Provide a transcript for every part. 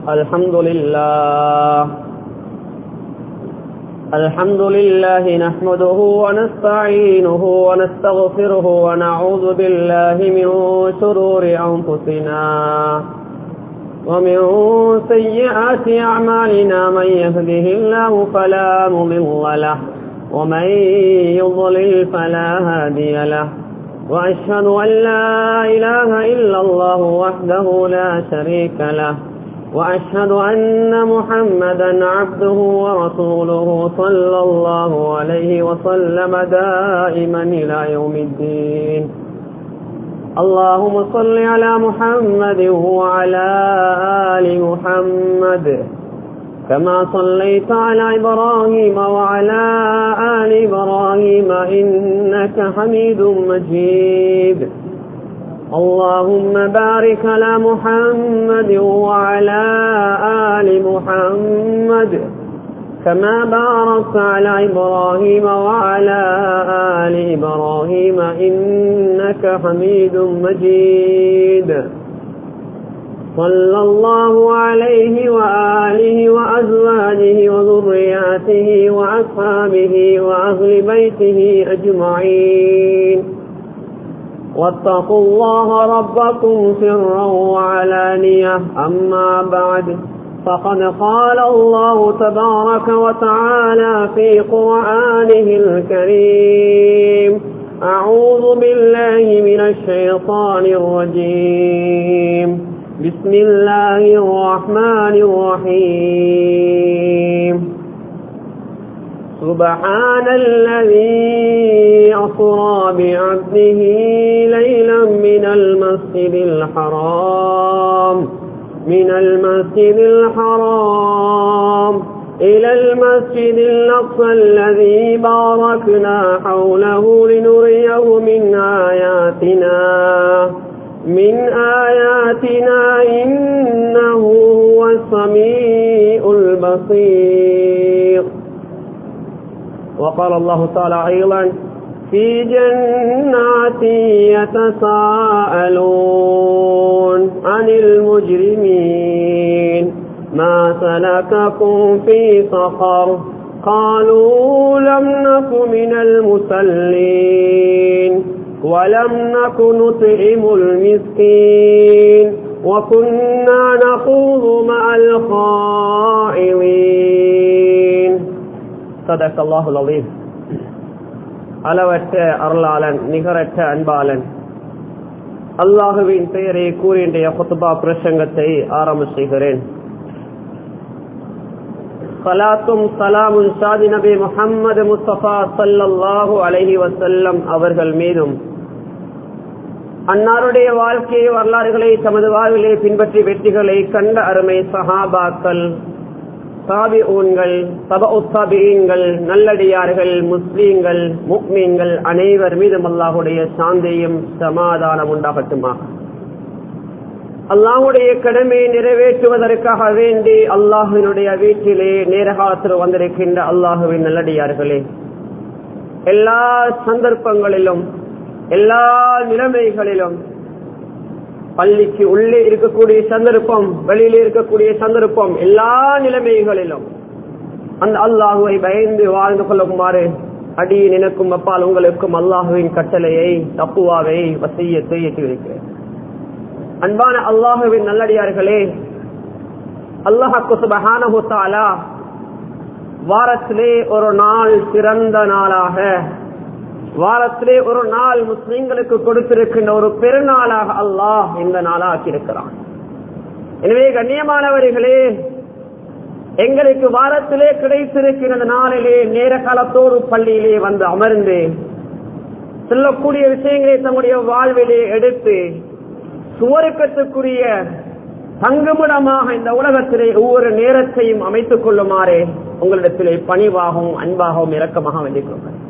الحمد لله الحمد لله نحمده ونستعينه ونستغفره ونعوذ بالله من شرور أنفسنا ومن سيئات أعمالنا من يهده الله فلا مضل له ومن يضلل فلا هادي له وأشهد أن لا إله إلا الله وحده لا شريك له وأشهد أن محمدا عبده ورسوله صلى الله عليه وسلم دائما إلى يوم الدين اللهم صل على محمد وعلى آل محمد كما صليت على إبراهيم وعلى آل إبراهيم إنك حميد مجيد اللهم بارك على محمد وعلى آل محمد كما باركت على إبراهيم وعلى آل إبراهيم إنك حميد مجيد صلى الله عليه وآله وأزواجه وذرياته وأصحابه وأهل بيته أجمعين واتقوا الله ربكم سرا وعلانية أما بعد فقد قال الله تبارك وتعالى في قرآنه الكريم أعوذ بالله من الشيطان الرجيم بسم الله الرحمن الرحيم سبحان الذي أسرى بعبده ليلا من المسجد الحرام من المسجد الحرام إلى المسجد الأقصى الذي باركنا حوله لنريه من آياتنا من آياتنا إنه هو السميع البصير وقال الله تعالى أيضا في جنات يتساءلون عن المجرمين ما سلككم في سقر قالوا لم نك من المسلين ولم نك نطعم المسكين وكنا نخوض مع الخائضين صدق الله العظيم அளவற்ற அருளாளன் நிகரற்ற அன்பாளன் அல்லாஹுவின் பெயரை கூறி இன்றைய குத்துபா பிரசங்கத்தை ஆரம்ப செய்கிறேன் சலாத்தும் சலாமும் சாதி நபி முகம்மது முஸ்தபா சல்லாஹு அலஹி வசல்லம் அவர்கள் மீதும் அன்னாருடைய வாழ்க்கை வரலாறுகளை தமது வாழ்விலே பின்பற்றி வெற்றிகளை கண்ட அருமை சஹாபாக்கள் சாபி ஊன்கள் சப உத்தாபியங்கள் நல்லடியார்கள் முஸ்லீம்கள் முக்மீன்கள் அனைவர் மீதும் அல்லாஹுடைய சாந்தியும் சமாதானம் உண்டாகட்டுமா அல்லாஹுடைய கடமையை நிறைவேற்றுவதற்காக வேண்டி அல்லாஹினுடைய வீட்டிலே நேரகாலத்தில் வந்திருக்கின்ற அல்லாஹுவின் நல்லடியார்களே எல்லா சந்தர்ப்பங்களிலும் எல்லா நிலைமைகளிலும் பள்ளிக்கு உள்ளே இருக்கக்கூடிய சந்தர்ப்பம் வெளியிலே இருக்கக்கூடிய சந்தர்ப்பம் எல்லா நிலைமைகளிலும் அந்த அல்லாஹுவை பயந்து வாழ்ந்து கொள்ளுமாறு அடி நினைக்கும் அப்பால் உங்களுக்கும் அல்லாஹுவின் கட்டளையை தப்புவாவை வசையத்தை எட்டி வைக்கிறேன் அன்பான அல்லாஹுவின் நல்லடியார்களே அல்லாஹு சுபஹானஹுத்தாலா வாரத்திலே ஒரு நாள் சிறந்த நாளாக வாரத்திலே ஒரு நாள் முஸ்லிம்களுக்கு கொடுத்திருக்கின்ற ஒரு பெருநாளாக அல்லாஹ் இந்த நாளாக்கி இருக்கிறான் எனவே கண்ணியமானவர்களே எங்களுக்கு வாரத்திலே கிடைத்திருக்கிற நாளிலே நேர காலத்தோடு பள்ளியிலே வந்து அமர்ந்து சொல்லக்கூடிய விஷயங்களை தம்முடைய வாழ்விலே எடுத்து சுவருக்கத்துக்குரிய தங்குமிடமாக இந்த உலகத்திலே ஒவ்வொரு நேரத்தையும் அமைத்துக் கொள்ளுமாறு உங்களிடத்திலே பணிவாகவும் அன்பாகவும் இரக்கமாக வேண்டிக் கொள்கிறேன்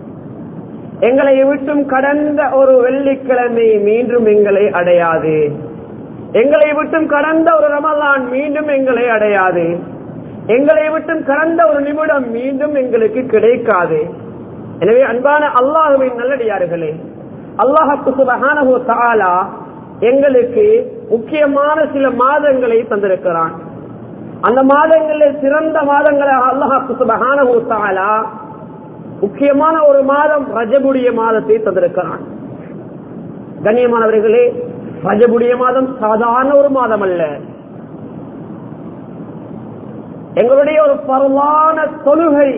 எங்களை விட்டும் கடந்த ஒரு வெள்ளிக்கிழமை மீண்டும் எங்களை அடையாது எங்களை விட்டும் கடந்த ஒரு ரமலான் மீண்டும் எங்களை அடையாது எங்களை விட்டும் கடந்த ஒரு நிமிடம் மீண்டும் எங்களுக்கு கிடைக்காது எனவே அன்பான அல்லாஹுவின் நல்லடியார்களே அல்லாஹு சுபஹானஹு தஆலா எங்களுக்கு முக்கியமான சில மாதங்களை தந்திருக்கிறான் அந்த மாதங்களில் சிறந்த மாதங்களாக அல்லாஹாக்கு சுபஹானஹு தஆலா முக்கியமான ஒரு மாதம் ரஜபுடைய மாதத்தை தந்திருக்கிறான் கண்ணியமானவர்களே ரஜபுடைய மாதம் சாதாரண ஒரு மாதம் அல்ல எங்களுடைய ஒரு பரவான தொழுகை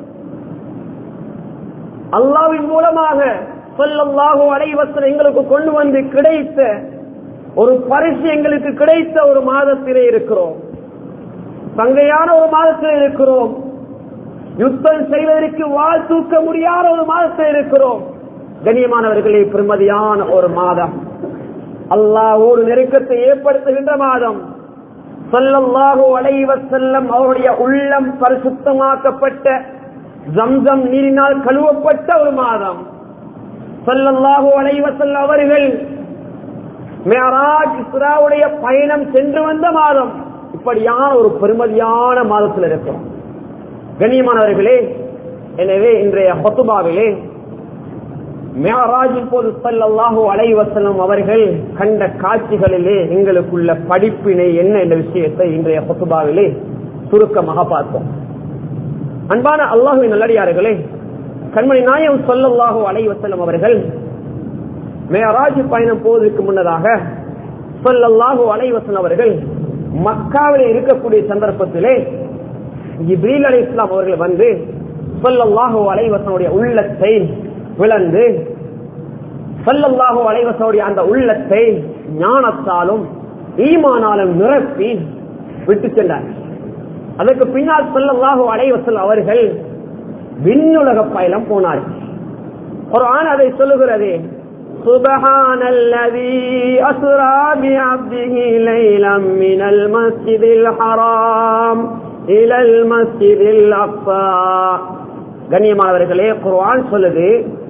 அல்லாவின் மூலமாக சொல்லல்லாஹோ அடைவசன் எங்களுக்கு கொண்டு வந்து கிடைத்த ஒரு பரிசு எங்களுக்கு கிடைத்த ஒரு மாதத்திலே இருக்கிறோம் தங்கையான ஒரு மாதத்தில் இருக்கிறோம் யுத்தம் செய்வதற்கு வாழ் தூக்க முடியாத ஒரு மாதத்தில் இருக்கிறோம் கண்ணியமானவர்களே பெருமதியான ஒரு மாதம் அல்லாஹ் ஒரு நெருக்கத்தை ஏற்படுத்துகின்ற மாதம் சொல்லல்லாஹோ அலைவ செல்லம் அவருடைய உள்ளம் பரிசுத்தமாக்கப்பட்ட ஜம்சம் நீரினால் கழுவப்பட்ட ஒரு மாதம் சொல்லல்லாஹோ அலைவ செல்ல அவர்கள் மேராஜ் இஸ்ராவுடைய பயணம் சென்று வந்த மாதம் இப்படியான ஒரு பெருமதியான மாதத்தில் இருக்கும் கண்ணியமானவர்களே எனவே இன்றைய ஹொத்துபாவிலே மேராஜின் போது சல்லல்லாஹு அலைவசனம் அவர்கள் கண்ட காட்சிகளிலே எங்களுக்குள்ள படிப்பினை என்ன என்ற விஷயத்தை இன்றைய ஹொத்துபாவிலே சுருக்கமாக பார்ப்போம் அன்பான அல்லாஹுவின் நல்லடியார்களே கண்மணி நாயம் சொல்லல்லாஹு அலைவசனம் அவர்கள் மேராஜ் பயணம் போவதற்கு முன்னதாக சொல்லல்லாஹு அலைவசன் அவர்கள் மக்காவில் இருக்கக்கூடிய சந்தர்ப்பத்திலே இப்ரீல் அலி இஸ்லாம் அவர்கள் வந்து சொல்லல்லாஹு அலைவசனுடைய உள்ளத்தை விளந்து சொல்லல்லாஹு அலைவசனுடைய அந்த உள்ளத்தை ஞானத்தாலும் ஈமானாலும் நிரப்பி விட்டு சென்றார் அதற்கு பின்னால் சொல்லல்லாஹு அலைவசல் அவர்கள் விண்ணுலக பயணம் போனார்கள் ஒரு ஆண் அதை சொல்லுகிறது سبحان الذي أسرى بعبده ليلا من المسجد الحرام إلى المسجد الأقصى கண்ணியமானவர்களே குர்ஆன் சொல்லுது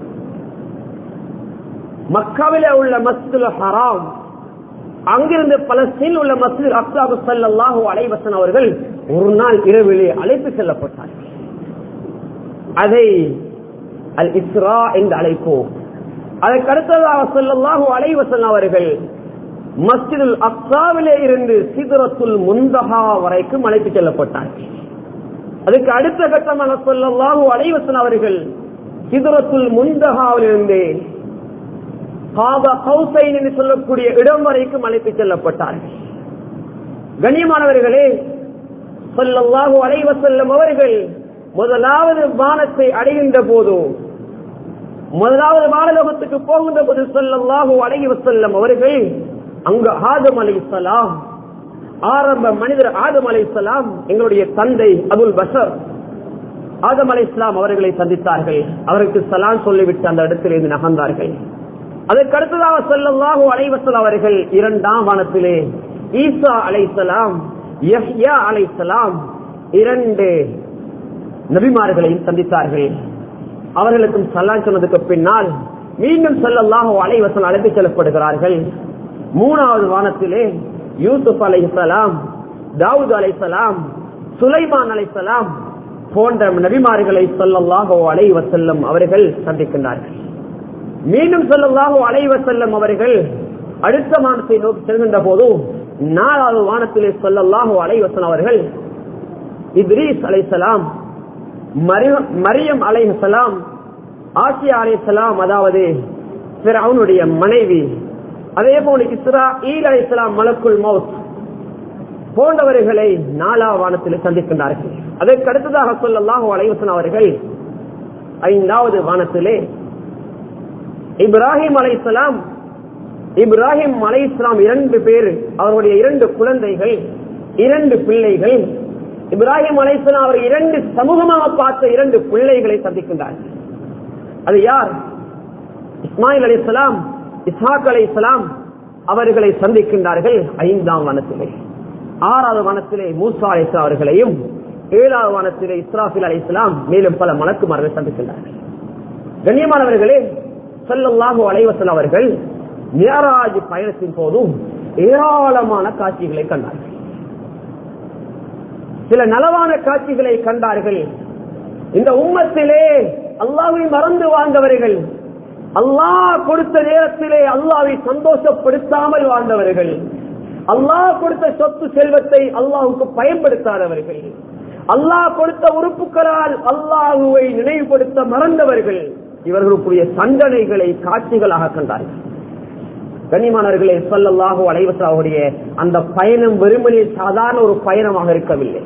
மக்காவிலே உள்ள மஸ்ஜிதுல் ஹராம் அங்கிருந்து பலஸ்தீன் உள்ள மஸ்ஜித் அக்சாபு சல்லாஹூ அலைவசன் அவர்கள் ஒரு நாள் இரவிலே அழைத்து செல்லப்பட்டார்கள் அதை அல் இஸ்ரா என்று அழைப்போம் அதற்கு அடுத்ததாக சொல்லல்லாஹு அலைவசன் அவர்கள் மஸ்ஜிதுல் அக்சாவிலே இருந்து சிதறத்துல் முந்தகா வரைக்கும் அழைத்து செல்லப்பட்டார்கள் அதுக்கு அடுத்த கட்டமாக சொல்லல்லாஹு அலைவசன் அவர்கள் சிதறத்துல் முந்தகாவில் இருந்து காபா கௌசைன் என்று சொல்லக்கூடிய இடம் வரைக்கும் அழைத்து செல்லப்பட்டார்கள் கண்ணியமானவர்களே சொல்லல்லாஹு அலைவசல்லம் அவர்கள் முதலாவது வானத்தை அடைகின்ற போது முதலாவது வானலோகத்துக்கு போகின்ற போது சொல்லல்லாஹு அலைஹி வசல்லம் அவர்கள் அங்கு ஆதம் அலை ஆரம்ப மனிதர் ஆதம் அலை எங்களுடைய தந்தை அபுல் பஷர் ஆதம் அலை இஸ்லாம் அவர்களை சந்தித்தார்கள் அவருக்கு சலாம் சொல்லிவிட்டு அந்த இடத்திலிருந்து நகர்ந்தார்கள் அதற்கு அடுத்ததாக சொல்லல்லாஹு அலைவசல் அவர்கள் இரண்டாம் வானத்திலே ஈசா அலைசலாம் யஹ்யா அலைசலாம் இரண்டு நபிமார்களையும் சந்தித்தார்கள் அவர்களுக்கும் சல்லான் சொன்னதுக்கு பின்னால் மீண்டும் செல்லல்லாஹோ அலைவசம் அழைத்து செல்லப்படுகிறார்கள் மூணாவது வானத்திலே யூசுப் அலைசலாம் தாவூத் அலைசலாம் சுலைமான் அலைசலாம் போன்ற நபிமார்களை சொல்லல்லாஹோ அலைவசல்லம் அவர்கள் சந்திக்கின்றார்கள் மீண்டும் சொல்லல்லாஹோ அலைவசல்லம் அவர்கள் அடுத்த வானத்தை நோக்கி செல்கின்ற போது நாலாவது வானத்திலே சொல்லல்லாஹோ அலைவசன் அவர்கள் இத்ரீஸ் அலைசலாம் மரியம் அலைஹலாம் ஆசியா அலைசலாம் அதாவது அவனுடைய மனைவி அதே போல இஸ்ரா ஈல் அலைசலாம் மலக்குள் மவுத் போன்றவர்களை நாலா வானத்தில் சந்திக்கின்றார்கள் அதற்கு அடுத்ததாக சொல்லலாம் அலைவசன் அவர்கள் ஐந்தாவது வானத்திலே இப்ராஹிம் அலைசலாம் இப்ராஹிம் அலை இஸ்லாம் இரண்டு பேர் அவருடைய இரண்டு குழந்தைகள் இரண்டு பிள்ளைகள் இப்ராஹிம் அலைசலாம் அவர் இரண்டு சமூகமாக பார்த்த இரண்டு பிள்ளைகளை சந்திக்கின்றார்கள் அது யார் இஸ்மாயில் அலி இஸ்லாம் இஸ்ஹாக் அலி இஸ்லாம் அவர்களை சந்திக்கின்றார்கள் ஐந்தாம் வனத்திலே ஆறாவது வனத்திலே மூசா அலி அவர்களையும் ஏழாவது வனத்திலே இஸ்ராஃபில் அலி இஸ்லாம் மேலும் பல மலக்குமார்கள் சந்திக்கின்றார்கள் கண்ணியமானவர்களே செல்லல்லாஹு அலைவசல் அவர்கள் மியாராஜ் பயணத்தின் போதும் ஏராளமான காட்சிகளை கண்டார்கள் சில நலவான காட்சிகளை கண்டார்கள் இந்த உம்மத்திலே அல்லாவை மறந்து வாழ்ந்தவர்கள் அல்லாஹ் கொடுத்த நேரத்திலே அல்லாவை சந்தோஷப்படுத்தாமல் வாழ்ந்தவர்கள் அல்லாஹ் கொடுத்த சொத்து செல்வத்தை அல்லாஹுக்கு பயன்படுத்தாதவர்கள் அல்லாஹ் கொடுத்த உறுப்புகளால் அல்லாஹுவை நினைவுபடுத்த மறந்தவர்கள் இவர்களுக்குரிய தண்டனைகளை காட்சிகளாக கண்டார்கள் கண்ணியமானவர்களே சொல்லல்லாஹு அலைவசாவுடைய அந்த பயணம் வெறுமனே சாதாரண ஒரு பயணமாக இருக்கவில்லை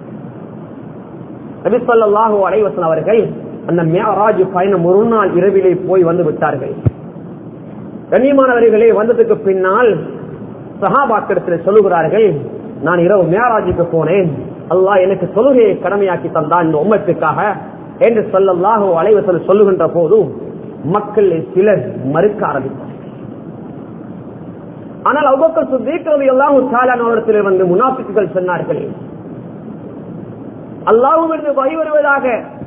நபி சொல்லாஹு அலைவசன் அவர்கள் அந்த மேராஜ் பயணம் ஒரு நாள் இரவிலே போய் வந்து விட்டார்கள் கண்ணியமானவர்களே வந்ததுக்கு பின்னால் சஹாபாக்கிடத்தில் சொல்லுகிறார்கள் நான் இரவு மேராஜுக்கு போனேன் அல்லாஹ் எனக்கு தொழுகையை கடமையாக்கி தந்தான் இந்த உம்மத்துக்காக என்று சொல்லல்லாஹு அலைவசல் சொல்லுகின்ற போது மக்கள் சிலர் மறுக்க ஆரம்பித்தார் ஆனால் அவ்வளவு சுத்தீக்கிறது எல்லாம் சாலானவரத்தில் வந்து முனாஃபிக்குகள் சொன்னார்கள் அல்லாவும் இருந்து வழி வருவதாக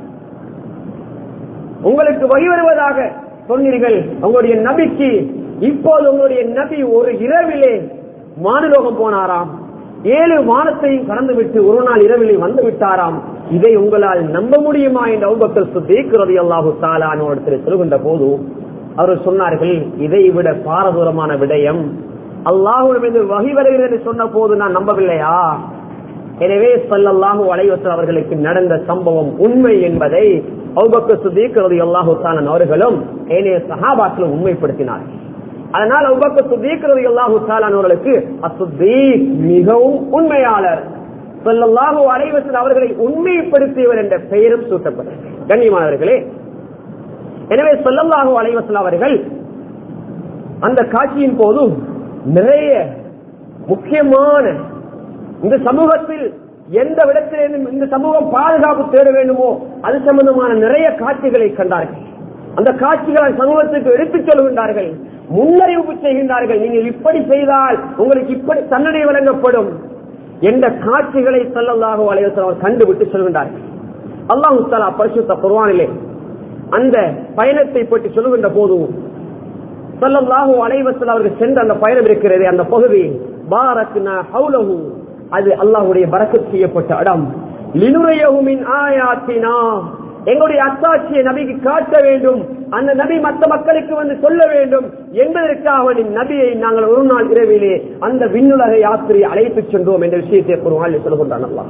உங்களுக்கு வழி வருவதாக சொன்னீர்கள் உங்களுடைய நபிக்கு இப்போது உங்களுடைய நபி ஒரு இரவிலே மானுலோகம் போனாராம் ஏழு வானத்தையும் கடந்து விட்டு ஒரு நாள் இரவிலே வந்து விட்டாராம் இதை உங்களால் நம்ப முடியுமா என்று அவுபக்கர் சுத்தீக்கிறது அல்லாஹு தாலானோடத்தில் சொல்கின்ற போது அவர் சொன்னார்கள் இதை விட பாரதூரமான விடயம் அல்லாஹுடன் வகி வருகிறது சொன்ன போது நான் நம்பவில்லையா எனவே சொல்லல்லாஹு அலைவசல் அவர்களுக்கு நடந்த சம்பவம் உண்மை என்பதை அவுபக்கு சுதீக்கிறது அல்லாஹு தாலன் அவர்களும் ஏனைய சஹாபாக்களும் உண்மைப்படுத்தினார்கள் அதனால் அவுபக்கு சுதீக்கிறது அல்லாஹு தாலான் அவர்களுக்கு அசுதீக் மிகவும் உண்மையாளர் சொல்லல்லாஹு அலைவசல் அவர்களை உண்மைப்படுத்தியவர் என்ற பெயரும் சூட்டப்பட்டது கண்ணியமானவர்களே எனவே சொல்லல்லாஹு அலைவசல் அவர்கள் அந்த காட்சியின் போதும் நிறைய முக்கியமான இந்த சமூகத்தில் எந்த விடத்திலும் இந்த சமூகம் பாதுகாப்பு தேட வேண்டுமோ அது சம்பந்தமான நிறைய காட்சிகளை கண்டார்கள் அந்த காட்சிகளை சமூகத்துக்கு எடுத்துச் சொல்கின்றார்கள் முன்னறிவிப்பு செய்கின்றார்கள் நீங்கள் இப்படி செய்தால் உங்களுக்கு இப்படி தண்டனை வழங்கப்படும் என்ற காட்சிகளை செல்லல்லாக அலைவசம் கண்டுவிட்டு சொல்கின்றார்கள் அல்லாஹு தலா பரிசுத்த குர்வானிலே அந்த பயணத்தை பற்றி சொல்லுகின்ற போது சொல்லல்லாஹு அலைவசல் அவர்கள் சென்ற அந்த பயணம் இருக்கிறது அந்த பகுதி பாரத்னா ஹவுலஹு அது அல்லாஹுடைய பறக்கத் செய்யப்பட்ட இடம் லினுரையகுமின் ஆயாத்தினா எங்களுடைய அத்தாட்சியை நபிக்கு காட்ட வேண்டும் அந்த நபி மற்ற மக்களுக்கு வந்து சொல்ல வேண்டும் என்பதற்காக நபியை நாங்கள் ஒரு நாள் இரவிலே அந்த விண்ணுலக யாத்திரையை அழைத்து சென்றோம் என்ற விஷயத்தை ஒரு சொல்லுகின்றான் அல்லாஹ்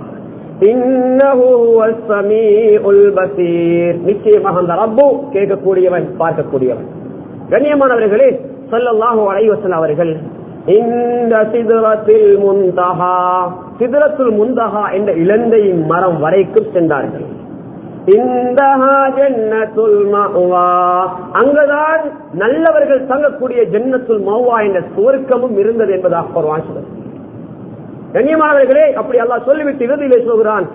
நிச்சயமாக அந்த ரப்பு கேட்கக்கூடியவன் பார்க்கக்கூடியவன் கண்ணியமானவர்களே சொல்லல்லாஹு அலைவசன் அவர்கள் இந்த சிதறத்தில் முந்தகா சிதறத்தில் முந்தகா என்ற இலந்தை மரம் வரைக்கும் சென்றார்கள் அங்குதான் நல்லவர்கள் தங்கக்கூடிய ஜன்னத்துல் மௌவா என்ற சுவர்க்கமும் இருந்தது என்பதாக ஒரு வாசகம் கண்ணியமானவர்களே அப்படி அல்லாஹ் சொல்லிவிட்டு இறுதியிலே சொல்கிறான்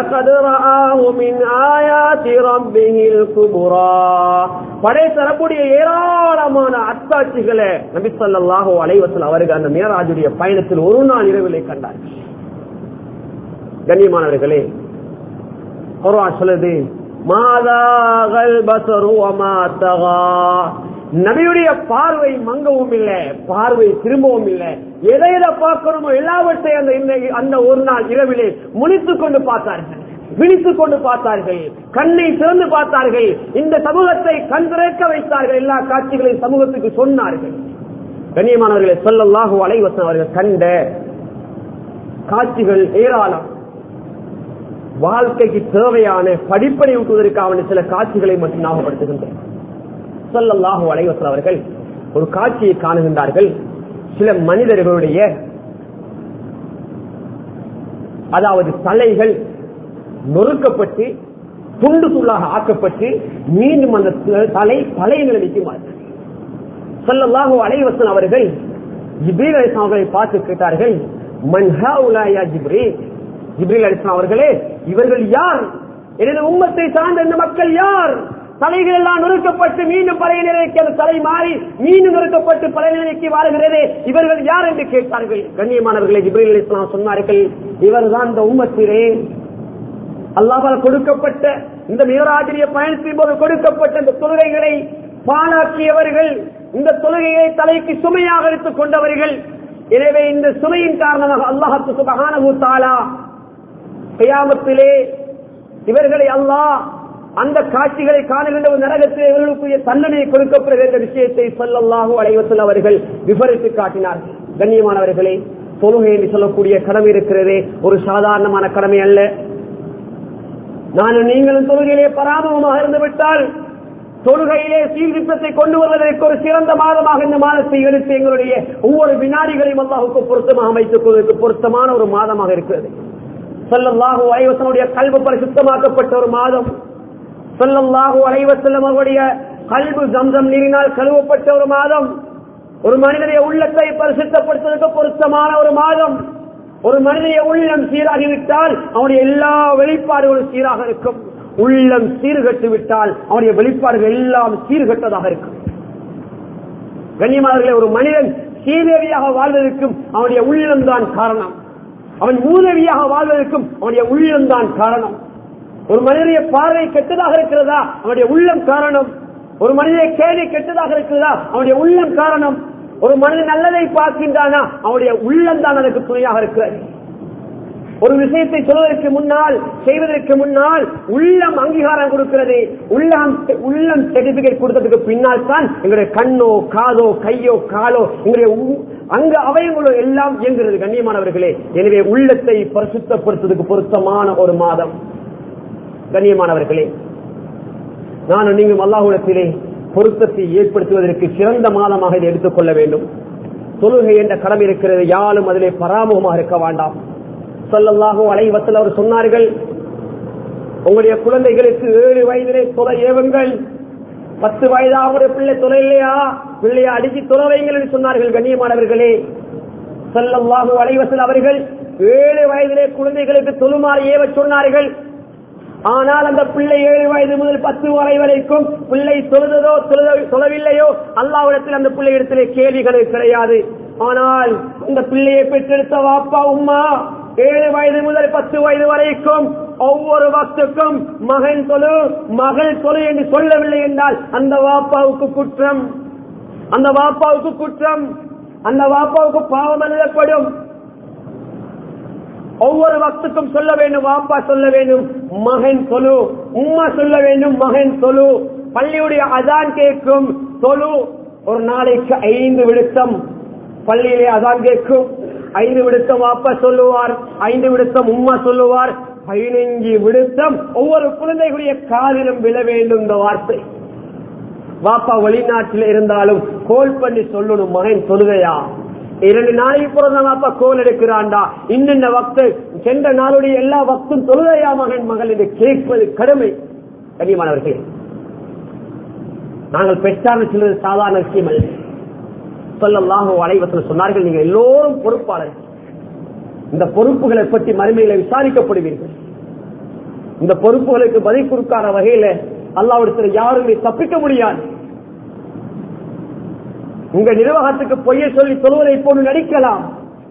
படை தரக்கூடிய ஏராளமான அத்தாட்சிகளை நபி சொல்லாஹோ அலைவசல் அவர்கள் அந்த மேராஜுடைய பயணத்தில் ஒரு நாள் இரவிலே கண்டார் கண்ணியமானவர்களே குர்ஆன் சொல்லுது மாதாகல் பசரு அமாத்தகா நபியுடைய பார்வை மங்கவும் இல்லை பார்வை திரும்பவும் இல்லை எதை எதை பார்க்கணுமோ எல்லாவற்றையும் அந்த இந்த- அந்த ஒரு நாள் இரவிலே முழித்துக் கொண்டு பார்த்தார்கள் விழித்துக் கொண்டு பார்த்தார்கள் கண்ணை திறந்து பார்த்தார்கள் இந்த சமூகத்தை கண் திறக்க வைத்தார்கள் எல்லா காட்சிகளையும் சமூகத்துக்கு சொன்னார்கள் கண்ணியமானவர்களை சொல்லல்லாஹு அலைவசம் அவர்கள் கண்ட காட்சிகள் ஏராளம் வாழ்க்கைக்கு தேவையான படிப்பனை ஊட்டுவதற்கான சில காட்சிகளை மட்டும் ஞாபகப்படுத்துகின்றேன் சொல்லல்லாஹு அலைவசல் அவர்கள் ஒரு காட்சியை காணுகின்றார்கள் சில மனிதர்களுடைய அதாவது தலைகள் நொறுக்கப்பட்டு துண்டு துள்ளாக ஆக்கப்பட்டு மீண்டும் அந்த தலை பழைய நிலைக்கு மாறும் சொல்லல்லாஹு அலைவசன் அவர்கள் ஜிப்ரீல் அலிஸ்லாம் அவர்களை பார்த்து கேட்டார்கள் மன் ஹாஉலா யா ஜிப்ரீல் ஜிப்ரீல் அலிஸ்லாம் அவர்களே இவர்கள் யார் எனது உம்மத்தை சார்ந்த இந்த மக்கள் யார் தலைகள் எல்லாம் நொறுக்கப்பட்டு மீண்டும் பழைய நிலைக்கு அந்த தலை மாறி மீண்டும் நொறுக்கப்பட்டு பழைய நிலைக்கு வாழுகிறது இவர்கள் யார் என்று கேட்டார்கள் கண்ணியமானவர்களை ஜிப்ரீல் அலிஸ்லாம் சொன்னார்கள் இவர்தான் இந்த உம்மத்திலே அல்லாஹால் கொடுக்கப்பட்ட இந்த மிகராஜரிய பயணத்தின் போது கொடுக்கப்பட்ட இந்த தொழுகைகளை பாழாக்கியவர்கள் இந்த தொழுகையை தலைக்கு சுமையாக எடுத்துக் கொண்டவர்கள் எனவே இந்த சுமையின் காரணமாக அல்லாஹத்து சுபகானு தாலா கியாமத்திலே இவர்களை அல்லாஹ் அந்த காட்சிகளை காணுகின்ற ஒரு நரகத்திலே இவர்களுக்குரிய தண்டனை கொடுக்கப்படுகிற என்ற விஷயத்தை சொல்லல்லாஹு அலைவத்தில் அவர்கள் விவரித்து காட்டினார்கள் கண்ணியமானவர்களே தொழுகை என்று சொல்லக்கூடிய கடமை இருக்கிறதே ஒரு சாதாரணமான கடமை அல்ல நானும் நீங்களும் தொழுகையிலே பராமரமாக இருந்து விட்டால் தொழுகையிலே சீர்திருத்தத்தை கொண்டு வருவதற்கு ஒரு சிறந்த மாதமாக இந்த மாதத்தை எடுத்து எங்களுடைய ஒவ்வொரு வினாடிகளையும் அல்லாஹுக்கு பொருத்தமாக அமைத்துக் கொள்வதற்கு பொருத்தமான ஒரு மாதமாக இருக்கிறது சொல்லல்லாஹு அலைவசனுடைய கல்வி பரிசுத்தமாக்கப்பட்ட ஒரு மாதம் சொல்லல்லாஹு அலைவசல்லம் அவருடைய கல்வி ஜம்சம் நீரினால் கழுவப்பட்ட ஒரு மாதம் ஒரு மனிதனுடைய உள்ளத்தை பரிசுத்தப்படுத்துவதற்கு பொருத்தமான ஒரு மாதம் ஒரு மனிதனுடைய உள்ளம் சீராகிவிட்டால் அவனுடைய எல்லா வெளிப்பாடுகளும் சீராக இருக்கும் உள்ளம் சீர்கட்டு விட்டால் அவனுடைய வெளிப்பாடுகள் எல்லாம் சீர்கட்டதாக இருக்கும் கண்ணியமானவர்களே ஒரு மனிதன் சீதேவியாக வாழ்வதற்கும் அவனுடைய உள்ளம் தான் காரணம் அவன் மூதவியாக வாழ்வதற்கும் அவனுடைய உள்ளம் தான் காரணம் ஒரு மனிதனுடைய பார்வை கெட்டதாக இருக்கிறதா அவனுடைய உள்ளம் காரணம் ஒரு மனிதனுடைய கேள்வி கெட்டதாக இருக்கிறதா அவனுடைய உள்ளம் காரணம் ஒரு மனிதன் நல்லதை பார்க்கின்றானா அவனுடைய உள்ளம் தான் அதற்கு துணையாக இருக்கிறது ஒரு விஷயத்தை சொல்வதற்கு முன்னால் செய்வதற்கு முன்னால் உள்ளம் அங்கீகாரம் கொடுக்கிறது உள்ளம் உள்ளம் சர்டிபிகேட் கொடுத்ததுக்கு பின்னால் தான் எங்களுடைய கண்ணோ காதோ கையோ காலோ எங்களுடைய உ- அங்க அவயங்களோ எல்லாம் இயங்குகிறது கண்ணியமானவர்களே எனவே உள்ளத்தை பரிசுத்தப்படுத்துவதற்கு பொருத்தமான ஒரு மாதம் கண்ணியமானவர்களே நானும் நீங்களும் அல்லாஹுடத்திலே பொருத்தத்தை ஏற்படுத்துவதற்கு சிறந்த மாதமாக இதை எடுத்துக்கொள்ள வேண்டும் தொழுகை என்ற கடமை இருக்கிறது யாரும் அதிலே பராமுகமாக இருக்க வேண்டாம் சொல்லல்லாஹோ அலைவத்தில் அவர் சொன்னார்கள் உங்களுடைய குழந்தைகளுக்கு ஏழு வயதிலே தொலை ஏவுங்கள் பத்து வயதாக பிள்ளை தொலை இல்லையா பிள்ளையை அடிச்சு தொலை வைங்கள் என்று சொன்னார்கள் கண்ணியமானவர்களே சொல்லல்லாஹோ அலைவசல் அவர்கள் ஏழு வயதிலே குழந்தைகளுக்கு தொழுமாறு ஏவ சொன்னார்கள் ஆனால் அந்த பிள்ளை ஏழு வயது முதல் பத்து வரை வரைக்கும் பிள்ளை தொழுததோ தொழுத- தொழவில்லையோ அல்லாவிடத்தில் அந்த பிள்ளை இடத்திலே கேள்விகள் கிடையாது ஆனால் அந்த பிள்ளையை பெற்றெடுத்த வாப்பா உம்மா ஏழு வயது முதல் பத்து வயது வரைக்கும் ஒவ்வொரு வக்துக்கும் மகன் தொழு மகள் தொழு என்று சொல்லவில்லை என்றால் அந்த வாப்பாவுக்கு குற்றம் அந்த வாப்பாவுக்கு குற்றம் அந்த வாப்பாவுக்கு பாவம் எழுதப்படும் ஒவ்வொரு வக்துக்கும் சொல்ல வேண்டும் வாப்பா சொல்ல வேண்டும் மகன் தொழு உம்மா சொல்ல வேண்டும் மகன் தொழு பள்ளியுடைய அதான் கேட்கும் தொழு ஒரு நாளைக்கு ஐந்து விடுத்தம் பள்ளியிலே அதான் கேட்கும் ஐந்து விடுத்தம் வாப்பா சொல்லுவார் ஐந்து விடுத்தம் உம்மா சொல்லுவார் பதினைஞ்சு விடுத்தம் ஒவ்வொரு குழந்தைகளுடைய காதிலும் விழ வேண்டும் இந்த வார்த்தை வாப்பா வெளிநாட்டில் இருந்தாலும் கோல் பண்ணி சொல்லணும் மகன் சொல்லுகையா இரண்டு நாளைக்கு பிறந்த வாப்பா கோல் எடுக்கிறான்டா இன்னென்ன வக்து சென்ற நாளுடைய எல்லா வக்தும் தொழுதையா மகன் மகள் என்று கேட்பது கடமை கண்ணியமானவர்களே நாங்கள் பெற்றார்கள் சொல்வது சாதாரண விஷயம் அல்ல சொல்லல்லாஹோ அலைவத்தில் சொன்னார்கள் நீங்கள் எல்லோரும் பொறுப்பாளர்கள் இந்த பொறுப்புகளை பற்றி மறுமையில விசாரிக்கப்படுவீர்கள் இந்த பொறுப்புகளுக்கு பதில் கொடுக்காத வகையில அல்லாவிடத்தில் யாருமே தப்பிக்க முடியாது உங்க நிர்வாகத்துக்கு பொய்யை சொல்லி சொல்வதை போன்று நடிக்கலாம்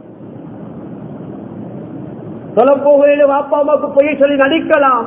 சொல்ல போகிறேன் அப்பா அம்மாவுக்கு பொய்யை சொல்லி நடிக்கலாம்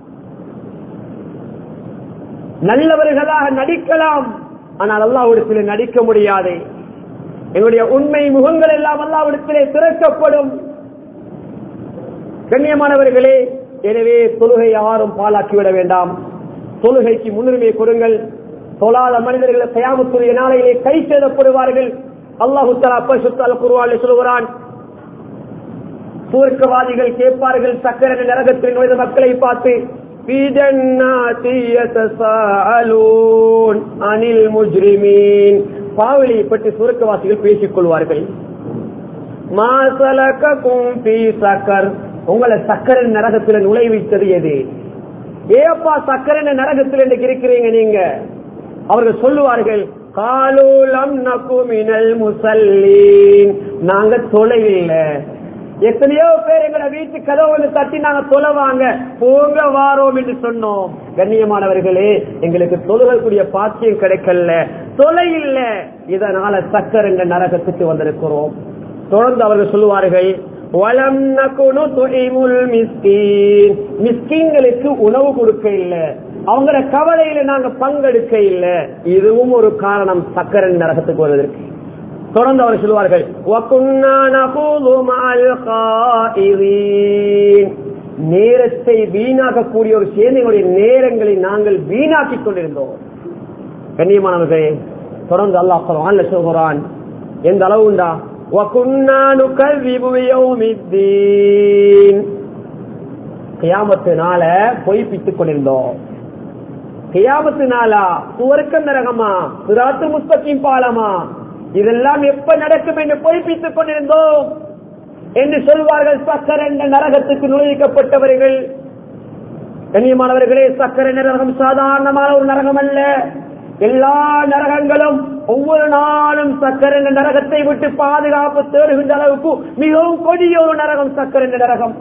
நல்லவர்களாக நடிக்கலாம் ஆனால் அல்லாவிடத்தில் நடிக்க முடியாது எங்களுடைய உண்மை முகங்கள் எல்லாம் அல்லாவிடத்திலே திறக்கப்படும் கண்ணியமானவர்களே எனவே தொழுகை யாரும் பாலாக்கிவிட வேண்டாம் தொழுகைக்கு முன்னுரிமை கொடுங்கள் தொழாத மனிதர்கள் கயாமத்துடைய நாளையிலே கை சேதப்படுவார்கள் அல்லாஹு தலா பரிசுத்தால் குருவாள் சொல்கிறான் சூர்க்கவாதிகள் கேட்பார்கள் சக்கர நரகத்தில் நுழைந்த மக்களை பார்த்து "في جنات يتساءلون عن المجرمين." பாவலியை பற்றி சுருக்கவாசிகள் பேசிக் கொள்வார்கள் "ما سلككم في سقر?" உங்களை சக்கரன் நரகத்தில் நுழைவித்தது எது ஏப்பா சக்கரன் நரகத்தில் இன்றைக்கு இருக்கிறீங்க நீங்க அவர்கள் சொல்லுவார்கள் காலூலம் நகுமினல் முசல்லீன் நாங்க தொலைவில்லை எத்தனையோ பேர் எங்களை வீட்டு கதவு வந்து தட்டி நாங்க தொலைவாங்க போங்க வாரோம் என்று சொன்னோம் கண்ணியமானவர்களே எங்களுக்கு தொழுகக்கூடிய பாக்கியம் கிடைக்கல தொலை இல்ல இதனால சக்கர் என்ற நரகத்துக்கு வந்திருக்கிறோம் தொடர்ந்து அவர்கள் சொல்லுவார்கள் வலம் நகுனு துஇமுல் மிஸ்கீன் மிஸ்கீன்களுக்கு உணவு கொடுக்க இல்ல அவங்கள கவலையில நாங்க பங்கெடுக்க இல்ல இதுவும் ஒரு காரணம் சக்கரன் நரகத்துக்கு வருவதற்கு தொடர்ந்து அவர் சொல்லுவார்கள் "வகுன்னா நகூது மஅல் காயிதீன்." நேரத்தை வீணாக்கக்கூடிய ஒரு சேனைகளுடைய நேரங்களை நாங்கள் வீணாக்கிக் கொண்டிருந்தோம் கண்ணியமானவர்களே தொடர்ந்து அல்லாஹ் குர்ஆன்ல சொல்கிறான் எந்த அளவுண்டா وَكُنَّا نُكَذِّبُ بِيَوْمِ الدِّينِ கியாமத்தினால பொய்ப்பித்துக் கொண்டிருந்தோம் கியாமத்தினாலா சுவர்க்க நரகமா சிராத்து முஸ்தகிம் பாலமா இதெல்லாம் எப்ப நடக்கும் என்று பொய்ப்பித்துக் கொண்டிருந்தோம் என்று சொல்வார்கள் சக்கர என்ற நரகத்துக்கு நுழைவிக்கப்பட்டவர்கள் கண்ணியமானவர்களே சக்கர நரகம் சாதாரணமான ஒரு நரகம் அல்ல எல்லா நரகங்களும் ஒவ்வொரு நாளும் சக்கர என்ற நரகத்தை விட்டு பாதுகாப்பு தேடுகின்ற அளவுக்கு மிகவும் கொடிய ஒரு நரகம் சக்கர என்ற நரகம்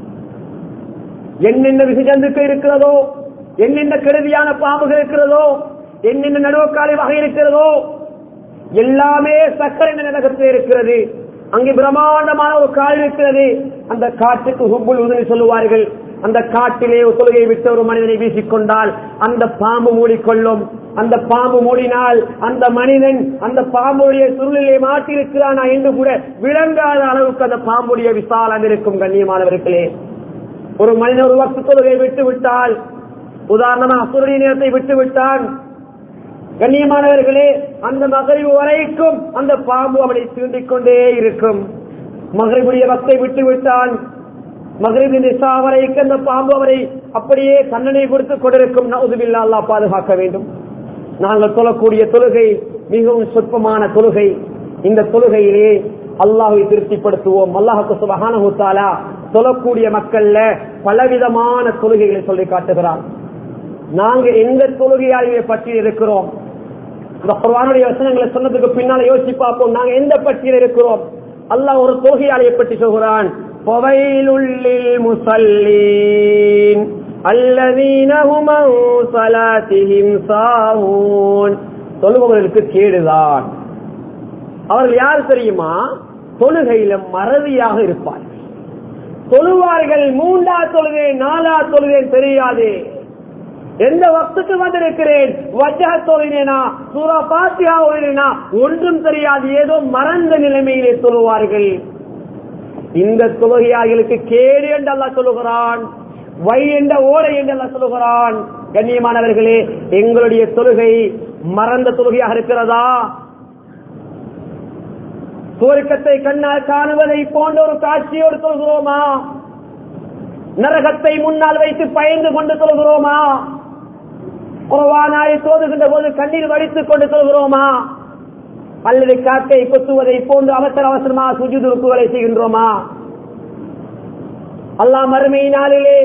என்னென்ன விசஜந்துக்கு இருக்கிறதோ என்னென்ன கெடுதியான பாம்புகள் இருக்கிறதோ என்னென்ன நடுவக்காலை வகை இருக்கிறதோ எல்லாமே சக்கரை நரகத்தில் இருக்கிறது அங்கே பிரம்மாண்டமான ஒரு கால் இருக்கிறது அந்த காட்டுக்கு ஹுப்புல் உதவி சொல்லுவார்கள் அந்த காட்டிலே ஒரு தொழுகை விட்ட ஒரு மனிதனை வீசிக்கொண்டால் அந்த பாம்பு மூடிக்கொள்ளும் அந்த பாம்பு மூடினால் அந்த மனிதன் அந்த பாம்புடைய சுருளிலே மாட்டிருக்கிறானா என்று கூட விளங்காத அளவுக்கு அந்த பாம்புடைய விசாலம் இருக்கும் கண்ணியமானவர்களே ஒரு மனிதன் ஒரு வக்து தொழுகை விட்டு விட்டால் உதாரணமா அசுரடி நேரத்தை விட்டு விட்டான் கண்ணியமானவர்களே அந்த மகரிவு வரைக்கும் அந்த பாம்பு அவனை தீண்டிக் கொண்டே இருக்கும் மகரிபுடைய வக்தை விட்டு விட்டான் மகரிபின் நிசா வரைக்கும் அந்த பாம்பு அவரை அப்படியே தண்டனை கொடுத்து கொண்டிருக்கும் நவுதுபில்லா அல்லா பாதுகாக்க வேண்டும் நாங்கள் சொல்லக்கூடிய தொழுகை மிகவும் சொற்பமான தொழுகை இந்த தொழுகையிலே அல்லாஹை திருப்திப்படுத்துவோம் அல்லாஹுக்கு சுபஹானஹு தஆலா சொல்லக்கூடிய மக்கள்ல பலவிதமான தொழுகைகளை சொல்லி காட்டுகிறார் நாங்க எந்த தொழுகையாளியை பற்றி இருக்கிறோம் இந்த குர்ஆனுடைய வசனங்களை சொன்னதுக்கு பின்னால யோசிச்சு பார்ப்போம் நாங்க எந்த பட்டியல் இருக்கிறோம் அல்லாஹ் ஒரு தொழுகையாளியை பற்றி சொல்கிறான் ஃபவைலுல்லில் முஸல்லீன் அல்லதீன ஹும் அன் ஸலாத்திஹிம் சாஹூன் தொழுபவர்களுக்கு கேடுதான் அவர்கள் யார் தெரியுமா தொழுகையில மறதியாக இருப்பார்கள் தொழுவார்கள் மூன்றா தொழுகை நாலா தொழுகை தெரியாது எந்த வக்துக்கு வந்திருக்கிறேன் வஜ்ஜா தொழினேனா சூரா பாத்தியா ஓதினேனா ஒன்றும் தெரியாது ஏதோ மறந்த நிலைமையிலே சொல்லுவார்கள் இந்த தொழுகையாளிகளுக்கு கேடு என்று அல்லா சொல்லுகிறான் வை என்ற ஓடை என்று அல்லா சொல்லுகிறான் கண்ணியமானவர்களே எங்களுடைய தொழுகை மறந்த தொழுகையாக இருக்கிறதா சுவர்க்கத்தை கண்ணால் காணுவதை போன்ற ஒரு காட்சியோடு சொல்கிறோமா நரகத்தை முன்னால் வைத்து பயந்து கொண்டு சொல்கிறோமா குரவானாய் சோதுகின்ற போது கண்ணீர் வடித்துக் கொண்டு சொல்கிறோமா அல்லது காக்கை கொத்துவதை போன்று அவசர அவசரமா சுஜுதுருக்குகளை செய்கின்றோமா அல்லா மறுமை நாளிலே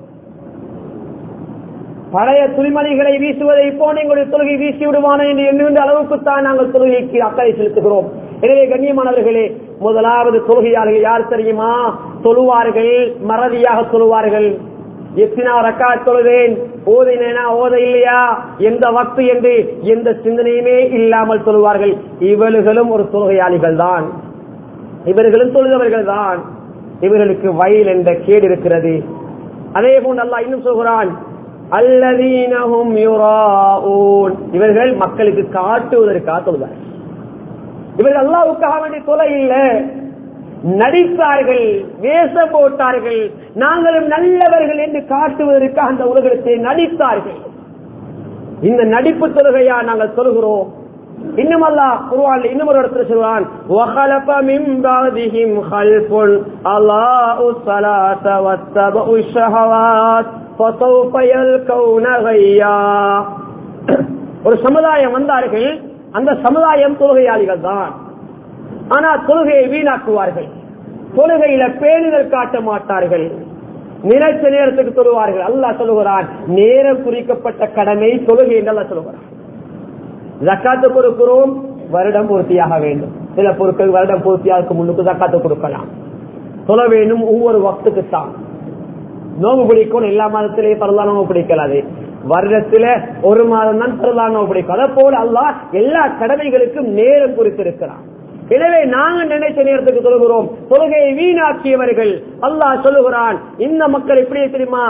பழைய துணிமணிகளை வீசுவதை போன எங்களுடைய தொழுகை வீசி விடுவானோ என்று எண்ணுகின்ற அளவுக்குத்தான் நாங்கள் தொழுகைக்கு அக்கறை செலுத்துகிறோம் எனவே கண்ணியமானவர்களே முதலாவது தொழுகையாளர்கள் யார் தெரியுமா தொழுவார்கள் மறதியாக தொழுவார்கள் எத்தனா ரக்கா தொழுவேன் ஓதினேனா ஓத இல்லையா எந்த வக்து என்று எந்த சிந்தனையுமே இல்லாமல் தொழுவார்கள் இவர்களும் ஒரு தொழுகையாளிகள் தான் இவர்களும் தொழுதவர்கள் தான் இவர்களுக்கு வயல் என்ற கேடு இருக்கிறது அதே போன்று அல்லாஹ் இன்னும் சொல்கிறான் அல்லதீனஹும் யுராஊன் இவர்கள் மக்களுக்கு காட்டுவதற்காக தொழுவார்கள் இவர்கள் அல்லாவுக்காக வேண்டிய தொலை இல்லை நடித்தார்கள் வேஷம் போட்டார்கள் நாங்களும் நல்லவர்கள் என்று காட்டுவதற்காக அந்த உலகத்தை நடித்தார்கள் இந்த நடிப்பு தொழுகையா நாங்கள் சொல்கிறோம் இன்னும் அல்லா குருவான் இன்னும் ஒரு இடத்துல சொல்வான் وَخَلَفَ مِن بَعْدِهِمْ خَلْفٌ أَضَاءُوا الصَّلَاةَ وَاتَّبَعُوا الشَّهَوَاتِ فَسَوْفَ يَلْقَوْنَ غَيًّا ஒரு சமுதாயம் வந்தார்கள் அந்த சமுதாயம் தொழுகையாளிகள் தான் ஆனா தொழுகையை வீணாக்குவார்கள் தொழுகையில பேணுதல் காட்ட மாட்டார்கள் நினைச்ச நேரத்துக்கு தொழுவார்கள் அல்லாஹ் சொல்லுகிறான் நேரம் குறிக்கப்பட்ட கடமை தொழுகை என்று அல்லாஹ் சொல்லுகிறான் ஜக்காத்து கொடுக்கிறோம் வருடம் பூர்த்தியாக வேண்டும் சில பொருட்கள் வருடம் பூர்த்தியாக முன்னுக்கு ஜக்காத்து கொடுக்கலாம் தொழ வேண்டும் ஒவ்வொரு வக்துக்கு தான் நோம்பு பிடிக்கும் எல்லா மாதத்திலேயே பரவலா நோம்பு பிடிக்கலாது வருடத்துல ஒரு மாதம் தான் பரவலா நோம்பு பிடிக்கும் அதை போல அல்லாஹ் எல்லா கடமைகளுக்கும் நேரம் குறித்திருக்கிறான் எனவே நாங்கள் நினைச்ச நேரத்துக்கு சொல்கிறோம் தொழுகையை வீணாக்கியவர்கள் அல்லாஹ் சொல்லுகிறான் இந்த மக்கள் எப்படி தெரியுமா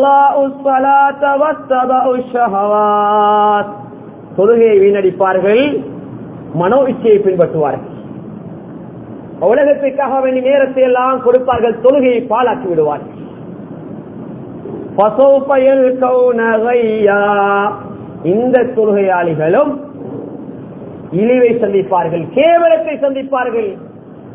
அல்லாஹ் தொழுகையை வீணடிப்பார்கள் மனோ இச்சையை பின்பற்றுவார்கள் உலகத்திற்காக வேண்டிய நேரத்தை எல்லாம் கொடுப்பார்கள் தொழுகையை பாலாக்கி விடுவார்கள் இந்த தொழுகையாளிகளும் இழிவை சந்திப்பார்கள் கேவலத்தை சந்திப்பார்கள்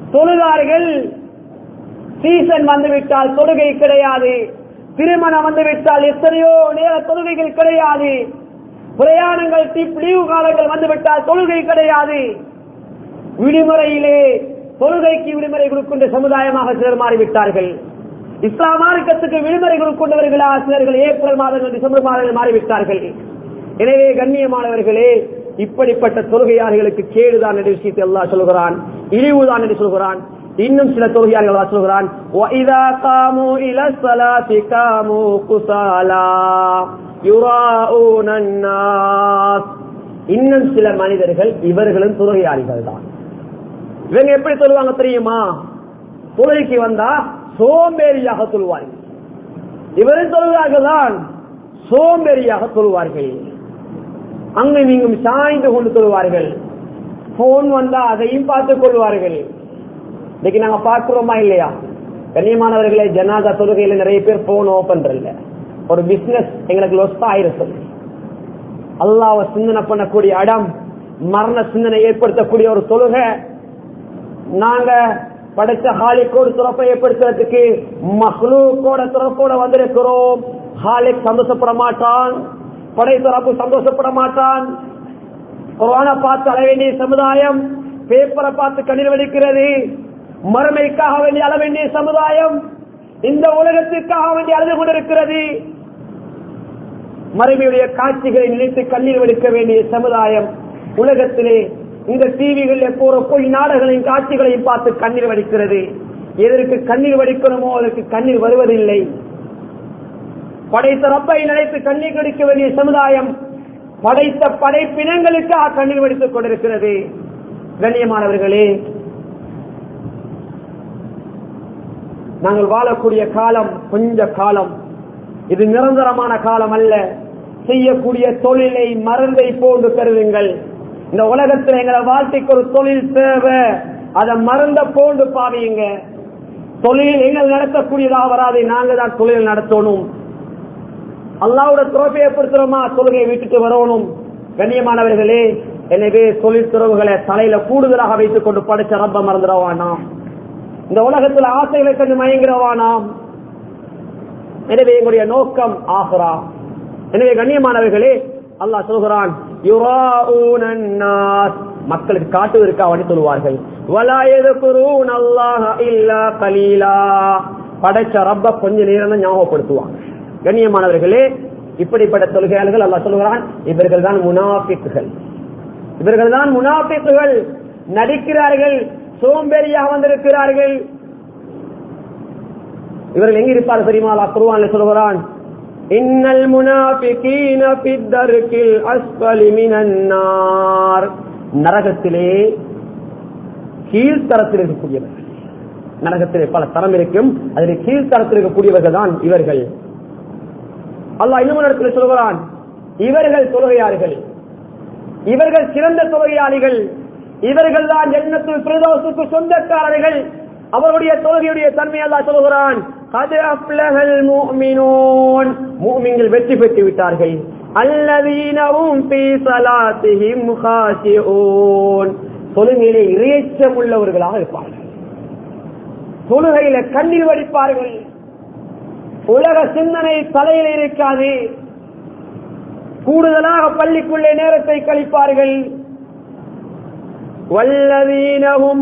தொழுதார்கள் சீசன் வந்துவிட்டால் தொழுகை கிடையாது திருமணம் வந்துவிட்டால் எத்தனையோ நேர தொழுகைகள் கிடையாது பிரயாணங்கள் டிப் லீவு காலங்கள் வந்துவிட்டால் தொழுகை கிடையாது விடுமுறையிலே தொழுகைக்கு விடுமுறை கொடுக்கின்ற சமுதாயமாக சிலர் மாறிவிட்டார்கள் இஸ்லாம் மார்க்கத்துக்கு விடுமுறை கொடுக்கின்றவர்களா சிலர்கள் ஏப்ரல் மாதங்கள் டிசம்பர் மாதங்கள் மாறிவிட்டார்கள் எனவே கண்ணியமானவர்களே இப்படிப்பட்ட தொழுகையாளர்களுக்கு கேடுதான் என்ற விஷயத்தை எல்லாம் சொல்கிறான் இழிவுதான் என்று சொல்கிறான் இன்னும் சில தொழுகையாளர்கள் அல்லாஹ் சொல்கிறான் وَإِذَا قَامُوا إِلَى الصَّلَاةِ قَامُوا كُسَالَى يُرَاءُونَ النَّاسَ இன்னும் சில மனிதர்கள் இவர்களும் தொழுகையாளிகள் தான் இவங்க எப்படி சொல்லுவாங்க தெரியுமா தொழுகைக்கு வந்தா சோம்பேறியாக சொல்வார்கள் இவரும் சொல்வார்கள் தான் சோம்பேறியாக சொல்வார்கள் அங்கும் இங்கும் சாய்ந்து கொண்டு சொல்வார்கள் போன் வந்தா அதையும் பார்த்துக் கொள்வார்கள் இன்னைக்கு நாங்க பார்க்கிறோமா இல்லையா கண்ணியமானவர்களே ஜனாதா தொழுகையில நிறைய பேர் போன் ஓபன் இல்ல ஒரு பிசினஸ் எங்களுக்கு லொஸ்ட் ஆயிருக்கு அல்லாஹ் சிந்தனை பண்ணக்கூடிய இடம் மரண சிந்தனை ஏற்படுத்தக்கூடிய ஒரு தொழுகை நாங்க படைச்ச ஹாலிக்கோடு துறப்பை ஏற்படுத்துறதுக்கு மஹ்லூக்கோட துறப்போட வந்திருக்கிறோம் ஹாலிக் சந்தோஷப்பட மாட்டான் படை துறப்பு சந்தோஷப்பட மாட்டான் கொரோனா பார்த்து அழ வேண்டிய சமுதாயம் பேப்பரை பார்த்து கண்ணீர் வடிக்கிறது மறுமைக்காக வேண்டிய அழ வேண்டிய சமுதாயம் இந்த உலகத்திற்காக வேண்டி அழுது கொண்டிருக்கிறது மறுமையுடைய காட்சிகளை நினைத்து கண்ணீர் வடிக்க வேண்டிய சமுதாயம் உலகத்திலே இந்த டிவிகள் எப்போற போய் நாடகங்களின் காட்சிகளையும் பார்த்து கண்ணீர் வடிக்கிறது எதற்கு கண்ணீர் வடிக்கணுமோ அதற்கு கண்ணீர் வருவதில்லை படைத்த ரப்பை நினைத்து கண்ணீர் வடிக்க வேண்டிய சமுதாயம் படைத்த படைப்பினங்களுக்காக கண்ணீர் வடித்துக் கொண்டிருக்கிறது கண்ணியமானவர்களே நாங்கள் வாழக்கூடிய காலம் கொஞ்ச காலம் இது நிரந்தரமான காலம் அல்ல செய்யக்கூடிய தொழிலை மருந்தை போன்று கருதுங்கள் இந்த உலகத்தில் எங்களை வாழ்க்கைக்கு ஒரு தொழில் தேவை அதை மருந்த போன்று பாவியுங்க தொழில் எங்கள் நடத்தக்கூடியதாக வராது நாங்க தான் தொழில் நடத்தணும் அல்லாவோட துறப்பை ஏற்படுத்துறோமா தொழுகையை விட்டுட்டு வரணும் கண்ணியமானவர்களே எனவே தொழில் துறவுகளை தலையில கூடுதலாக வைத்துக் கொண்டு படிச்ச ரப்ப மறந்துடவானாம் இந்த உலகத்தில் ஆசைகளை கண்டு மயங்கிறவானாம் எனவே எங்களுடைய நோக்கம் ஆகிறா எனவே கண்ணியமானவர்களே அல்லாஹ் சொல்கிறான் யுராஊன النَّاسِ மக்களுக்கு காட்டுவதற்காக வேண்டி சொல்வார்கள் வலா يذكرون الله الا قليلا படைச்ச ரப்ப கொஞ்ச நேரம் தான் ஞாபகப்படுத்துவாங்க கண்ணியமானவர்களே இப்படிப்பட்ட தொழுகையாளர்கள் அல்லாஹ் சொல்கிறான் இவர்கள் தான் முனாஃபிக்குகள் இவர்கள் தான் முனாஃபிக்குகள் நடிக்கிறார்கள் சோம்பேறியாக வந்திருக்கிறார்கள் இவர்கள் எங்க இருப்பார் தெரியுமா அல்லாஹ் குர்ஆன்ல சொல்கிறான் இன்னல் முனாஃபிகீன ஃபித்தர்கில் அஸ்ஃபலி மினன் நார் நரகத்திலே கீழ்த்தரத்தில் இருக்கக்கூடியவர்கள் நரகத்திலே பல தரம் இருக்கும் அதில் கீழ்த்தரத்தில் இருக்கக்கூடியவர்கள் தான் இவர்கள் அல்லாஹ் இன்னும் இடத்துல சொல்கிறான் இவர்கள் தொழுகையாளிகள் இவர்கள் சிறந்த தொழுகையாளிகள் இவர்கள் தான் ஜன்னத்துல் பிரதோசுக்கு சொந்தக்காரர்கள் அவருடைய தொழுகையுடைய தன்மை அல்லா சொல்கிறான் அது அப்லகல் முஃமினூன் முஃமின்கள் வெற்றி பெற்று விட்டார்கள் அல்லதீனவும் ஃபீ ஸலாத்திஹிம் முகாஷிஊன் தொழுகையிலே இறைச்சம் உள்ளவர்களாக இருப்பார்கள் தொழுகையில கண்ணீர் வடிப்பார்கள் உலக சிந்தனை தலையில் இருக்காது கூடுதலாக பள்ளிக்குள்ளே நேரத்தை கழிப்பார்கள் வல்லவீனகும்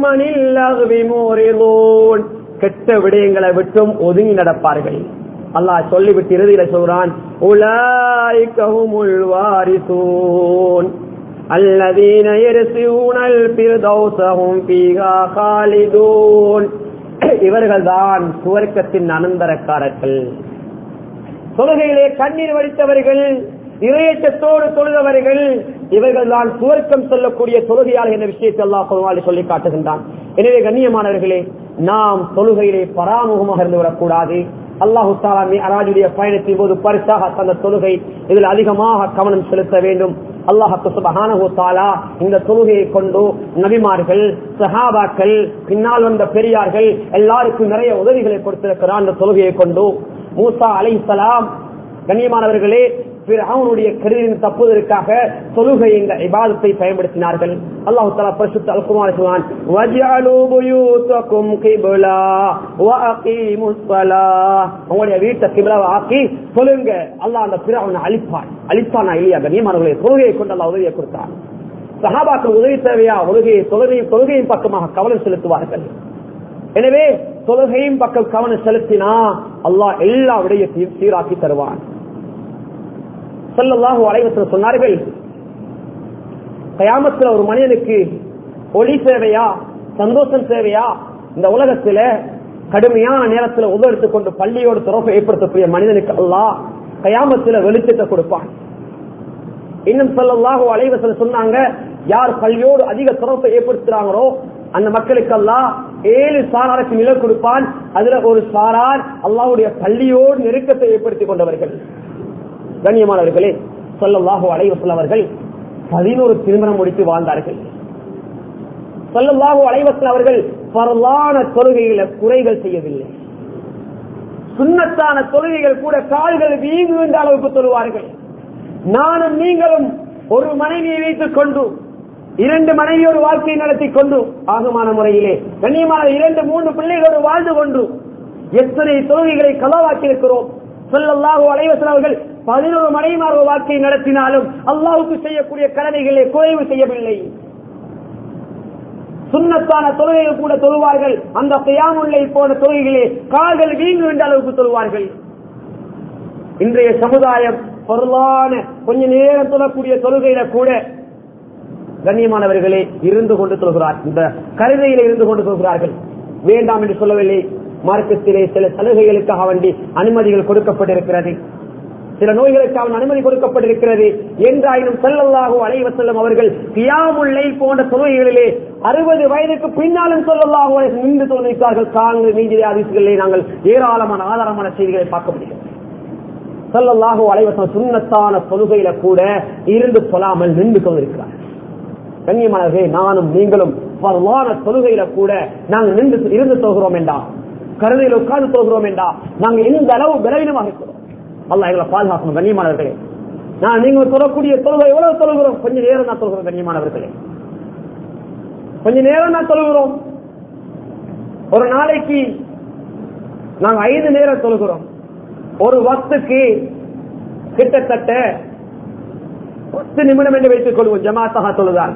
கெட்ட விடயங்களை விட்டும் ஒதுங்கி நடப்பார்கள் அல்லாஹ் சொல்லிவிட்டு இறுதியில சொல்றான் உலாய்கஹுமுல் வாரிசூன் الذين يرثون الفردوس هم فيها خالدون இவர்கள்தான் சுவர்க்கத்தின் அனந்தரக்காரர்கள் தொழுகையிலே கண்ணீர் வடித்தவர்கள் இறையச்சத்தோடு தொழுதவர்கள் இவர்கள் தான் சுவர்க்கம் சொல்லக்கூடிய தொழுகையாளர் என்ற விஷயத்தை அல்லா பொதுவாளி சொல்லி காட்டுகின்றான் எனவே கண்ணியமானவர்களே நாம் தொழுகையிலே பராமுகமாக இருந்து விடக்கூடாது அல்லாஹு தாலாமி அராஜுடைய பயணத்தின் போது பரிசாக தந்த தொழுகை இதில் அதிகமாக கவனம் செலுத்த வேண்டும் அல்லாஹு சுபஹானஹு தாலா இந்த தொழுகையை கொண்டு நபிமார்கள் சஹாபாக்கள் பின்னால் வந்த பெரியார்கள் எல்லாருக்கும் நிறைய உதவிகளை கொடுத்திருக்கிறார் அந்த தொழுகையை கொண்டு மூசா அலை சலாம் கண்ணியமானவர்களே அவனுடைய கருதியின் தப்புவதற்காக தொழுகை என்ற இபாதத்தை பயன்படுத்தினார்கள் அல்லாஹு தலா பரிசுத்த அல்குமார் சொல்வான் "வஜ்அலூ புயூத்தக்கும் கிப்லா வஅகீமுஸ் ஸலாஹ்." உங்களுடைய வீட்டை கிபிலாவை ஆக்கி சொல்லுங்க அல்லாஹ் அந்த பிறவனை அழிப்பான் அழிப்பானா இல்லையா கண்ணியமானவர்களே தொழுகையை கொண்டு அல்லாஹ் உதவியை கொடுத்தான் சஹாபாக்கள் உதவி தேவையா தொழுகையை தொழுகையும் தொழுகையின் பக்கமாக கவனம் செலுத்துவார்கள் எனவே தொழுகையும் பக்கம் கவனம் செலுத்தினா அல்லாஹ் எல்லா விடயத்தையும் சீராக்கி தருவான் சொல்லல்லாஹு அலைவசம் சொன்னார்கள் கயாமத்தில் ஒரு மனிதனுக்கு ஒளி சேவையா சந்தோஷம் சேவையா இந்த உலகத்துல கடுமையான நேரத்தில் உதவெடுத்துக் கொண்டு பள்ளியோடு தொடர்பு ஏற்படுத்தக்கூடிய மனிதனுக்கு அல்லாஹ் கயாமத்தில் வெளிச்சத்தை கொடுப்பான் இன்னும் சொல்லல்லாஹு அலைவசல் சொன்னாங்க யார் பள்ளியோடு அதிக தொடர்பை ஏற்படுத்துறாங்களோ அந்த மக்களுக்கு அல்லாஹ் ஏழு சாராருக்கு நிலை கொடுப்பான் அதுல ஒரு சாரார் அல்லாஹ்வுடைய பள்ளியோடு நெருக்கத்தை ஏற்படுத்திக் கொண்டவர்கள் கண்ணியமானவர்களே சொல்லல்லாஹு அலைவசல் அவர்கள் பதினோரு திருமணம் முடித்து வாழ்ந்தார்கள் சொல்லல்லாஹு அலைவசல் அவர்கள் பரலான தொழுகைகளை குறைகள் செய்யவில்லை சுண்ணத்தான தொழுகைகள் கூட கால்கள் வீங்குகின்ற அளவுக்கு தொழுவார்கள் நானும் நீங்களும் ஒரு மனைவியை வைத்துக் கொண்டு இரண்டு மனைவியோடு வாழ்க்கை நடத்தி கொண்டு ஆகுமான முறையிலே கண்ணியமான இரண்டு மூன்று பிள்ளைகளோடு வாழ்ந்து கொண்டு எத்தனை தொழுகைகளை கலவாக்கி இருக்கிறோம் சொல்லல்லாஹு அலைவசல் அவர்கள் பதினோரு மனைவிமார்கள் வாழ்க்கை நடத்தினாலும் அல்லாஹுக்கு செய்யக்கூடிய கடமைகளை குறைவு செய்யவில்லை சுண்ணத்தான தொழுகைகள் கூட தொழுவார்கள் அந்த பெயாமுல்லை போன தொழுகைகளே கால்கள் வீங்குகின்ற அளவுக்கு தொழுவார்கள் இன்றைய சமுதாயம் பொருளான கொஞ்ச நேரம் தொழக்கூடிய தொழுகையில கூட கண்ணியமானவர்களே இருந்து கொண்டு தொழுகிறார் இந்த கருதையில இருந்து கொண்டு தொழுகிறார்கள் வேண்டாம் என்று சொல்லவில்லை மார்க்கத்திலே சில சலுகைகளுக்காக வேண்டி அனுமதிகள் கொடுக்கப்பட்டிருக்கிறது சில நோய்களுக்காக அனுமதி கொடுக்கப்பட்டிருக்கிறது என்றாயினும் செல்லல்லாகோ அலைவ செல்லும் அவர்கள் கியாமுல்லை போன்ற தொழுகைகளிலே அறுபது வயதுக்கு பின்னாலும் சொல்லல்லாகோ நின்று தொழில்கிறார்கள் காங்கிரஸ் நீதி அதிர்ச்சிகளிலே நாங்கள் ஏராளமான ஆதாரமான செய்திகளை பார்க்க முடியும் சொல்லல்லாகோ அலைவசம் சுண்ணத்தான தொழுகையில கூட இருந்து சொல்லாமல் நின்று கொண்டிருக்கிறார் கண்ணியமானவர்களே நானும் நீங்களும் பரவான தொழுகையில கூட நாங்கள் நின்று இருந்து தொகுகிறோம் என்றா கருதையில் உட்கார்ந்து தொகுகிறோம் என்றா நாங்கள் எந்த அளவு பலவீனமாக இருக்கிறோம் அல்ல எங்களை பாதுகாக்கணும் கண்ணியமானவர்களே நான் நீங்க சொல்லக்கூடிய தொழுகை எவ்வளவு தொழுகிறோம் கொஞ்ச நேரம் நான் தொழுகிறோம் கண்ணியமானவர்களே கொஞ்ச நேரம் நான் தொழுகிறோம் ஒரு நாளைக்கு நாங்க ஐந்து நேரம் தொழுகிறோம் ஒரு வக்துக்கு கிட்டத்தட்ட பத்து நிமிடம் என்று வைத்துக் கொள்வோம் ஜமாத்தாக தொழுதான்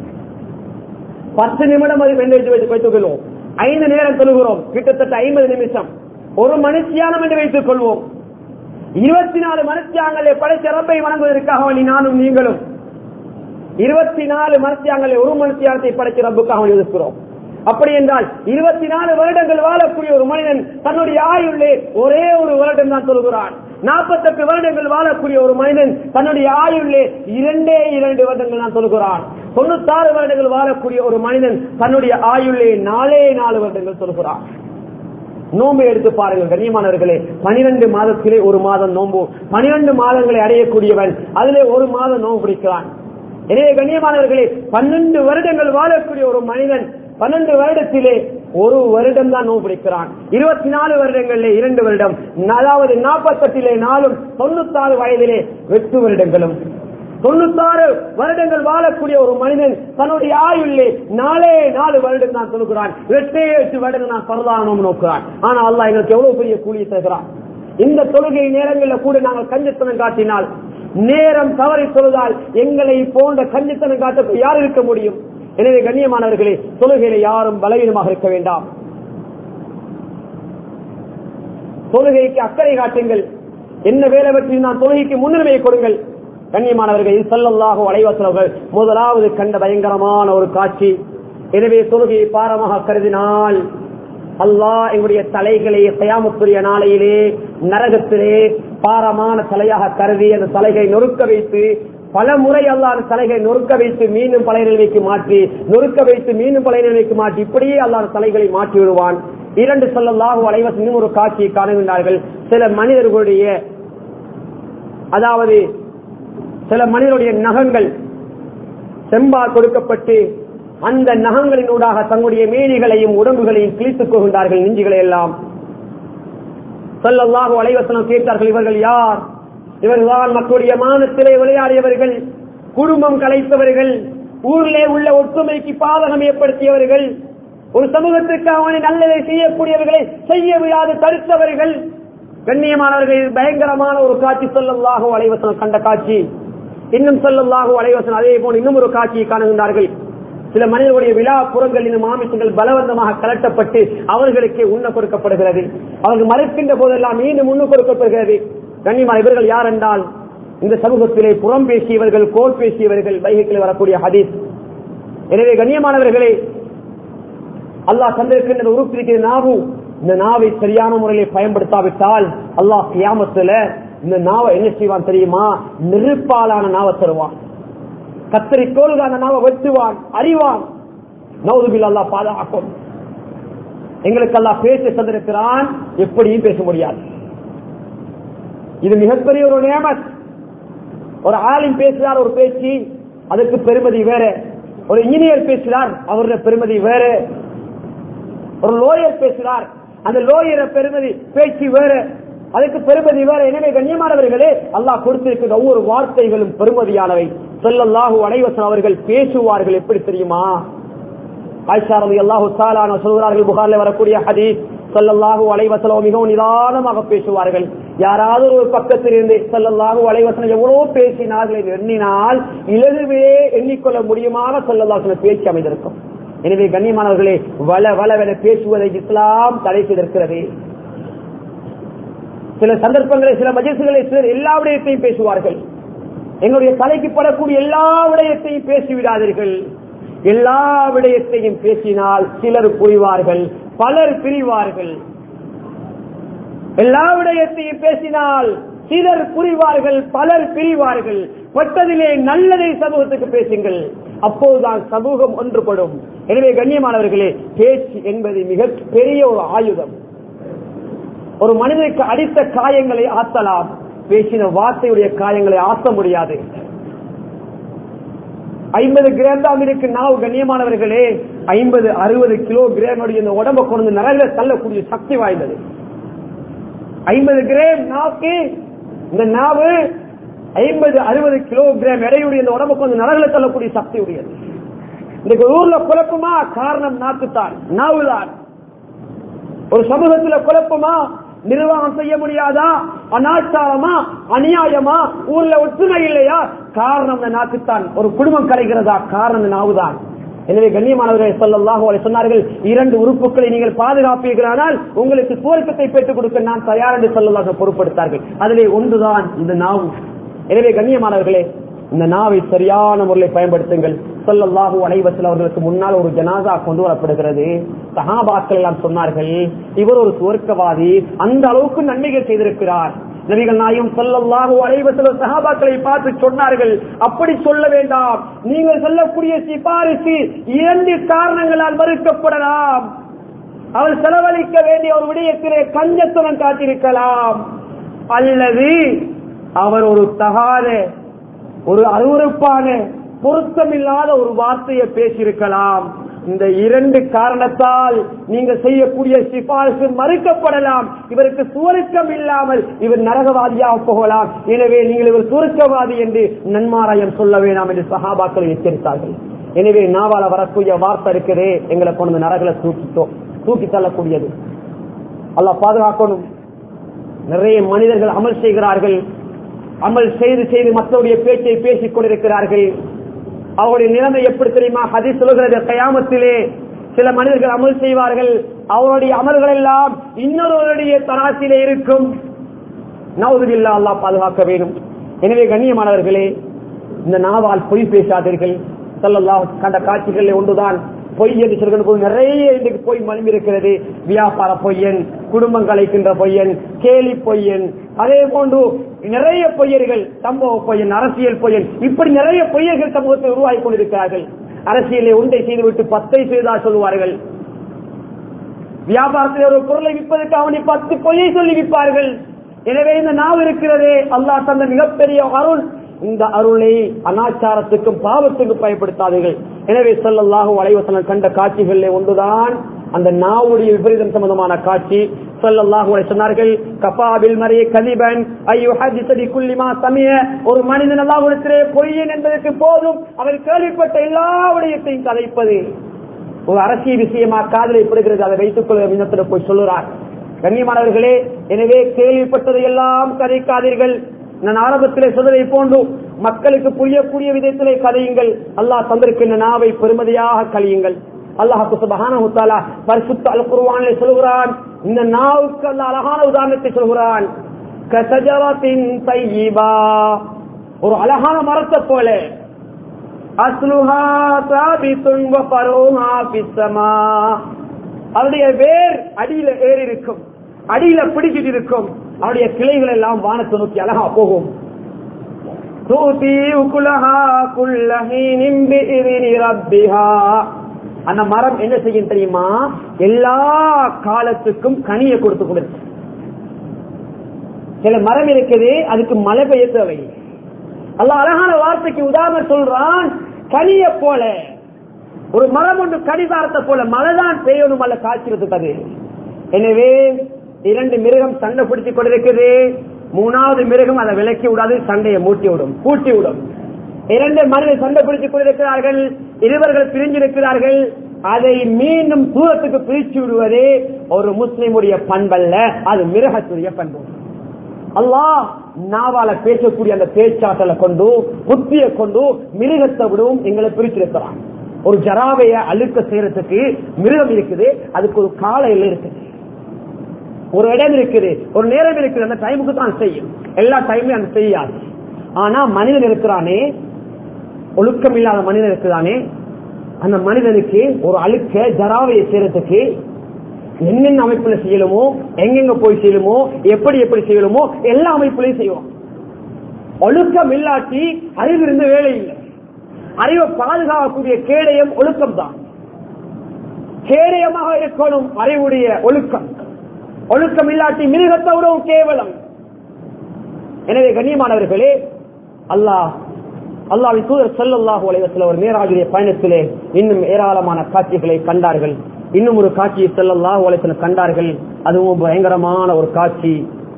பத்து நிமிடம் அது என்று வைத்துக் கொள்வோம் ஐந்து நேரம் தொழுகிறோம் கிட்டத்தட்ட ஐம்பது நிமிஷம் ஒரு மனுஷியானம் என்று வைத்துக் கொள்வோம் இருபத்தி நாலு மனுஷியாங்களை படைச்ச ரப்பை வணங்குவதற்காக வேண்டி நானும் நீங்களும் இருபத்தி நாலு மனுஷியாங்களை ஒரு மனுஷியானத்தை படைச்ச ரப்புக்காக இருக்கிறோம் அப்படி என்றால் இருபத்தி நாலு வருடங்கள் வாழக்கூடிய ஒரு மனிதன் தன்னுடைய ஆயுள்ளே ஒரே ஒரு வருடம் தான் சொல்கிறான் நாற்பத்தெட்டு வருடங்கள் வாழக்கூடிய ஒரு மனிதன் தன்னுடைய ஆயுள்ளே இரண்டே இரண்டு வருடங்கள் தான் சொல்கிறான் தொண்ணூத்தாறு வருடங்கள் வாழக்கூடிய ஒரு மனிதன் தன்னுடைய ஆயுள்ளே நாலே நாலு வருடங்கள் சொல்கிறான் நோம்பு எடுத்து பாருங்கள் கண்ணியமானவர்களே பனிரெண்டு மாதத்திலே ஒரு மாதம் நோம்பு பனிரெண்டு மாதங்களை அடையக்கூடியவன் அதிலே ஒரு மாதம் நோம்பு பிடிக்கிறான் எனவே கண்ணியமானவர்களே பன்னெண்டு வருடங்கள் வாழக்கூடிய ஒரு மனிதன் பன்னெண்டு வருடத்திலே ஒரு வருடம் தான் நோவு பிடிக்கிறான் இருபத்தி நாலு வருடங்களிலே இரண்டு வருடம் அதாவது நாற்பத்தெட்டிலே நாலும் தொண்ணூத்தாறு வயதிலே எட்டு வருடங்களும் தொண்ணூத்தாறு வருடங்கள் வாழக்கூடிய ஒரு மனிதன் தன்னுடைய ஆயுள்ளே நாலே நாலு வருடம் தான் சொல்லுகிறான் எட்டே எட்டு வருடம் நான் பரதானம் நோக்குறான் ஆனா அல்லா எங்களுக்கு எவ்வளவு பெரிய கூலி தருகிறான் இந்த தொழுகை நேரங்களில் கூட நாங்கள் கஞ்சத்தனம் காட்டினால் நேரம் தவறி தொழுதால் எங்களை போன்ற கஞ்சித்தனம் காட்ட யார் இருக்க முடியும் எனவே கண்ணியமானவர்களே தொழுகையில யாரும் பலவீனமாக இருக்க வேண்டாம் தொழுகைக்கு அக்கறை காட்டுங்கள் என்ன வேலை பற்றி நான் தொழுகைக்கு முன்னுரிமையை கொடுங்கள் கண்ணியமானவர்கள் செல்லல்லாக அலைவாசலவர்கள் முதலாவது கண்ட பயங்கரமான ஒரு காட்சி எனவே தொழுகையை பாரமாக கருதினால் அல்லாஹ் எங்களுடைய தலைகளை கயாமத்துரிய நாளையிலே நரகத்திலே பாரமான தலையாக கருதி அந்த தலைகளை நொறுக்க வைத்து பல முறை அல்லா அந்த தலைகளை நொறுக்க வைத்து மீண்டும் பழைய நிலைமைக்கு மாற்றி நொறுக்க வைத்து மீண்டும் பழைய நிலைமைக்கு மாற்றி இப்படியே அல்லா அந்த தலைகளை மாற்றி விடுவான் இரண்டு சொல்லலாக அலைவசம் இன்னும் ஒரு காட்சியை காணுகின்றார்கள் சில மனிதர்களுடைய அதாவது சில மனிதனுடைய நகங்கள் செம்பால் கொடுக்கப்பட்டு அந்த நகங்களினூடாக தங்களுடைய மேனிகளையும் உடம்புகளையும் கிழித்துக் கொள்கின்றார்கள் நெஞ்சுகளை எல்லாம் சொல்லல்லாக அலைவசனம் கேட்டார்கள் இவர்கள் யார் இவர்கள்தான் மக்களுடைய மானத்திலே விளையாடியவர்கள் குடும்பம் கலைத்தவர்கள் ஊரிலே உள்ள ஒற்றுமைக்கு பாதகம் ஏற்படுத்தியவர்கள் ஒரு சமூகத்திற்கு அவனை நல்லதை செய்யக்கூடியவர்களை செய்ய விடாது தடுத்தவர்கள் கண்ணியமானவர்கள் இது பயங்கரமான ஒரு காட்சி சொல்லல்லாக அலைவசனம் கண்ட காட்சி இன்னும் சொல்லல்லாக அலைவசனம் அதே போல் இன்னும் ஒரு காட்சியை காணுகின்றார்கள் சில மனிதர்களுடைய விழா புறங்களின் மாமிசங்கள் பலவந்தமாக கலட்டப்பட்டு அவர்களுக்கு உண்ண கொடுக்கப்படுகிறது அவர்கள் மறுக்கின்ற போதெல்லாம் மீண்டும் உண்ண கொடுக்கப்படுகிறது கண்ணியமான இவர்கள் யார் என்றால் இந்த சமூகத்திலே புறம் பேசியவர்கள் கோல் பேசியவர்கள் வைகைகளில் வரக்கூடிய ஹதீஸ் எனவே கண்ணியமானவர்களே அல்லாஹ் தந்திருக்கின்ற உறுப்பிருக்கிற நாவு இந்த நாவை சரியான முறையில் பயன்படுத்தாவிட்டால் அல்லாஹ் கியாமத்துல இந்த நாவை என்ன செய்வான் தெரியுமா நெருப்பாலான நாவை தருவான் கத்தரிக்கோள் அந்த நாவை வெட்டுவான் அறிவான் நவுதுபில் அல்லாஹ் பாதுகாக்கும் எங்களுக்கு அல்லாஹ் பேச தந்திருக்கிறான் எப்படியும் பேச முடியாது இது மிகப்பெரிய ஒரு நியமத் ஒரு ஆளின் பேசுகிறார் ஒரு பேச்சு அதுக்கு பெருமதி வேற ஒரு இன்ஜினியர் பேசுகிறார் அவருடைய பெருமதி வேற ஒரு லோயர் பேசுகிறார் அந்த லோயரை பெருமதி பேச்சு வேற அதுக்கு பெருமதி வேற எனவே கண்ணியமானவர்களே அல்லாஹ் கொடுத்திருக்கிற ஒவ்வொரு வார்த்தைகளும் பெருமதியானவை சொல்லல்லாஹு அனைவசன் அவர்கள் பேசுவார்கள் எப்படி தெரியுமா ஆயிஷாரதி அல்லாஹு சாலான சொல்கிறார்கள் புகார்ல வரக்கூடிய ஹதீஸ் சொல்லல்லாஹு அலைவசலோ மிகவும் நிதானமாக பேசுவார்கள் யாராவது ஒரு பக்கத்தில் இருந்து சொல்லல்லாஹு அலைவசனம் எவ்வளவு பேசினார்கள் என்று எண்ணினால் இலகுவே எண்ணிக்கொள்ள முடியுமான சொல்லல்லாஹு பேச்சு அமைந்திருக்கும் எனவே கண்ணியமானவர்களே வள வளவென பேசுவதை இஸ்லாம் தடை செய்திருக்கிறது சில சந்தர்ப்பங்களில் சில மஜிசுகளை சிலர் எல்லா விடயத்தையும் பேசுவார்கள் எங்களுடைய தலைக்கு படக்கூடிய எல்லா விடயத்தையும் பேசிவிடாதீர்கள் எல்லா விடயத்தையும் பேசினால் சிலர் புரிவார்கள் பலர் பிரிவார்கள் எல்லா விடயத்தையும் பேசினால் சிலர் புரிவார்கள் பலர் பிரிவார்கள் பட்டதிலே நல்லதை சமூகத்துக்கு பேசுங்கள் அப்போதுதான் சமூகம் ஒன்றுபடும் எனவே கண்ணியமானவர்களே பேச்சு என்பது மிக பெரிய ஒரு ஆயுதம் ஒரு மனிதனுக்கு அடித்த காயங்களை ஆத்தலாம் பேசின வார்த்தையுடைய காயங்களை ஆத்த முடியாது ஐம்பது கிராம் தான் இருக்கு நாவு கண்ணியமானவர்களே ஐம்பது அறுபது கிலோ கிராமுடைய இந்த உடம்பை கொண்டு நரக தள்ளக்கூடிய சக்தி வாய்ந்தது ஐம்பது கிராம் நாவுக்கு இந்த நாவு ஐம்பது அறுபது கிலோ கிராம் எடையுடைய இந்த உடம்பை கொண்டு நரகில தள்ளக்கூடிய சக்தி உடையது இந்த ஊர்ல குழப்பமா காரணம் நாக்குத்தான் நாவுதான் ஒரு சமூகத்துல குழப்பமா நிர்வாகம் செய்ய முடியாதா அனாச்சாரமா அநியாயமா ஊர்ல ஒற்றுமை இல்லையா காரணம் அந்த நாக்குத்தான் ஒரு குடும்பம் கலைகிறதா காரணம் இந்த நாவுதான் எனவே கண்ணியமானவர்கள் சொல்லல்லாஹு அலைஹி சொன்னார்கள் இரண்டு உறுப்புகளை நீங்கள் பாதுகாப்பீர்களானால் உங்களுக்கு சுவர்க்கத்தை பெற்றுக் கொடுக்க நான் தயார் என்று சொல்லலாக பொறுப்படுத்தார்கள் அதிலே ஒன்றுதான் இந்த நாவு எனவே கண்ணியமானவர்களே இந்த நாவை சரியான முறையில் பயன்படுத்துங்கள் சொல்லல்லாஹு அலைவசல் அவர்களுக்கு முன்னால் ஒரு ஜனாதா கொண்டு வரப்படுகிறது சஹாபாக்கள் எல்லாம் சொன்னார்கள் இவர் ஒரு சுவர்க்கவாதி அந்த அளவுக்கு நன்மைகள் செய்திருக்கிறார் நபிகள் நாயும் சொல்லல்லாஹு அலைவசல சஹாபாக்களை பார்த்து சொன்னார்கள் அப்படி சொல்ல வேண்டாம் நீங்கள் சொல்லக்கூடிய சிபாரிசு இரண்டு காரணங்களால் மறுக்கப்படலாம் அவர் செலவழிக்க வேண்டிய ஒரு விடயத்திலே கஞ்சத்துடன் காட்டியிருக்கலாம் அல்லது அவர் ஒரு தகாத ஒரு அருவறுப்பான பொருத்தமில்லாத ஒரு வார்த்தையை பேசியிருக்கலாம் இந்த இரண்டு காரணத்தால் நீங்கள் செய்யக்கூடிய சிபாரிசு மறுக்கப்படலாம் இவருக்கு சுவருக்கம் இல்லாமல் இவர் நரகவாதியாக போகலாம் எனவே நீங்கள் இவர் சுருக்கவாதி என்று நன்மாராயம் சொல்ல வேண்டாம் என்று சகாபாக்கள் எச்சரித்தார்கள் எனவே நாவால வரக்கூடிய வார்த்தை இருக்கிறே எங்களை கொண்டு நரகளை தூக்கிட்டோம் தூக்கி தள்ளக்கூடியது அல்ல பாதுகாக்கணும் நிறைய மனிதர்கள் அமல் செய்கிறார்கள் அமல் செய்து செய்து மற்றவருடைய பேச்சை பேசிக் கொண்டிருக்கிறார்கள் அவருடைய நிலைமை எப்படி தெரியுமா ஹதி சொல்கிறது கயாமத்திலே சில மனிதர்கள் அமல் செய்வார்கள் அவருடைய அமல்கள் எல்லாம் இன்னொருவருடைய தராசிலே இருக்கும் நவதுபில்லா அல்லா பாதுகாக்க வேண்டும் எனவே கண்ணியமானவர்களே இந்த நாவால் பொய் பேசாதீர்கள் செல்லல்லா கண்ட காட்சிகளில் ஒன்றுதான் பொய் என்று சொல்கிற போது நிறைய இன்றைக்கு பொய் மலிந்து இருக்கிறது வியாபார பொய்யன் குடும்பம் கலைக்கின்ற பொய்யன் கேலி பொய்யன் அதே போன்று நிறைய பொய்யர்கள் சம்பவ பொய்யன் அரசியல் பொய்யன் இப்படி நிறைய பொய்யர்கள் சமூகத்தை உருவாகி கொண்டிருக்கிறார்கள் அரசியலை உண்டை செய்துவிட்டு பத்தை செய்தா சொல்லுவார்கள் வியாபாரத்தில் ஒரு பொருளை விற்பதற்கு அவனை பத்து பொய்யை சொல்லி விற்பார்கள் எனவே இந்த நாவ் இருக்கிறதே அல்லாஹ் தந்த மிகப்பெரிய அருள் இந்த அருளை அனாச்சாரத்துக்கும் பாவத்துக்கும் பயன்படுத்தாதீர்கள் எனவே சொல்லல்லாஹு வலைவசனம் கண்ட காட்சிகளில் ஒன்றுதான் அந்த நாவுடைய விபரீதம் சம்பந்தமான காட்சி ஸல்லல்லாஹு அலைஹி சொன்னார்கள் கஃபாபில் மரிய கதிபன் ஐயோ ஹதிசதி குல்லிமா சமய ஒரு மனிதன் அல்லாஹ்விடத்திலே பொய்யன் என்பதற்கு போதும் அவர் கேள்விப்பட்ட எல்லா விடயத்தையும் கதைப்பது ஒரு அரசியல் விஷயமா காதலை படுகிறது அதை வைத்துக் கொள்ள மின்னத்தில் போய் சொல்லுறார் கண்ணியமானவர்களே எனவே கேள்விப்பட்டதை எல்லாம் கதைக்காதீர்கள் நான் ஆரம்பத்திலே சொன்னதை போன்று மக்களுக்கு புரியக்கூடிய விதத்திலே கதையுங்கள் அல்லாஹ் தந்திருக்கின்ற நாவை பெருமதியாக கழியுங்கள் அல்லாஹு சுபஹானஹு தஆலா பரிசுத்த அல் குர்ஆனிலே சொல்கிறான் இந்த நாவுக்கு அல்லாஹ் அழகான உதாரணத்தை சொல்கிறான் கசஜரத்தின் தையிபா ஒரு அழகான மரத்தை போல அஸ்லுஹா சாபித்துன் வ ஃபருஹா ஃபிஸ்ஸமா அவருடைய வேர் அடியில ஏறி இருக்கும் அடியில பிடிச்சிட்டு இருக்கும் அவருடைய கிளைகள் எல்லாம் வானத்தை நோக்கி அழகா போகும் தூதி உகுலஹா குல்லஹீனின் பிஇذن ரப்பிஹா அந்த மரம் என்ன செய்யும் தெரியுமா எல்லா காலத்துக்கும் கனியை கொடுத்து கொடுத்து சில மரம் இருக்குது அதுக்கு மழை பெய்ய தேவை அல்ல அழகான வார்த்தைக்கு உதாரணம் சொல்றான் கனிய போல ஒரு மரம் ஒன்று கடிதாரத்தை போல மழைதான் பெய்யணும் அல்ல காய்ச்சிருக்கு அது எனவே இரண்டு மிருகம் சண்டை பிடித்துக் கொண்டிருக்குது மூணாவது மிருகம் அதை விலக்கி விடாது சண்டையை மூட்டி விடும் பூட்டி விடும் இரண்டு மனிதர் சண்டை பிடித்துக் கொண்டிருக்கிறார்கள் இருவர்கள் பிரிஞ்சிருக்கிறார்கள் அதை மீண்டும் தூரத்துக்கு பிரிச்சு விடுவதே ஒரு முஸ்லிமுடைய பண்பல்ல அது மிருகத்துடைய பண்பு அல்லாஹ் நாவால பேசக்கூடிய அந்த பேச்சாற்றலை கொண்டு புத்தியை கொண்டு மிருகத்தை விடவும் எங்களை பிரிச்சிருக்கிறான் ஒரு ஜராவைய அழுக்க செய்யறதுக்கு மிருகம் இருக்குது அதுக்கு ஒரு கால எல்லை இருக்குது ஒரு இடம் இருக்குது ஒரு நேரம் இருக்குது அந்த டைமுக்கு தான் செய்யும் எல்லா டைம்லயும் அது செய்யாது ஆனா மனிதன் இருக்கிறானே ஒழுக்கம் இல்லாத மனிதன் இருக்கிறானே அந்த மனிதனுக்கு ஒரு அழுக்க ஜராவையை செய்யறதுக்கு என்னென்ன அமைப்புல செய்யலுமோ எங்கெங்க போய் செய்யலுமோ எப்படி எப்படி செய்யலுமோ எல்லா அமைப்புலையும் செய்வோம் ஒழுக்கம் இல்லாட்டி அறிவிருந்து வேலை இல்லை அறிவை பாதுகாக்கக்கூடிய கேடயம் ஒழுக்கம் தான் கேடயமாக இருக்கணும் அறிவுடைய ஒழுக்கம் ஒழுக்கம் இல்லாட்டி மிருகத்தை விடவும் கேவலம் எனவே கண்ணியமானவர்களே அல்லாஹ் அல்லாவின் தூதர் செல்லல்லாஹு அலைவத்தில் ஒரு மேராஜுடைய பயணத்திலே இன்னும் ஏராளமான காட்சிகளை கண்டார்கள் இன்னும் ஒரு காட்சியை செல்லல்லாஹு அலைவத்தில் கண்டார்கள் அதுவும் பயங்கரமான ஒரு காட்சி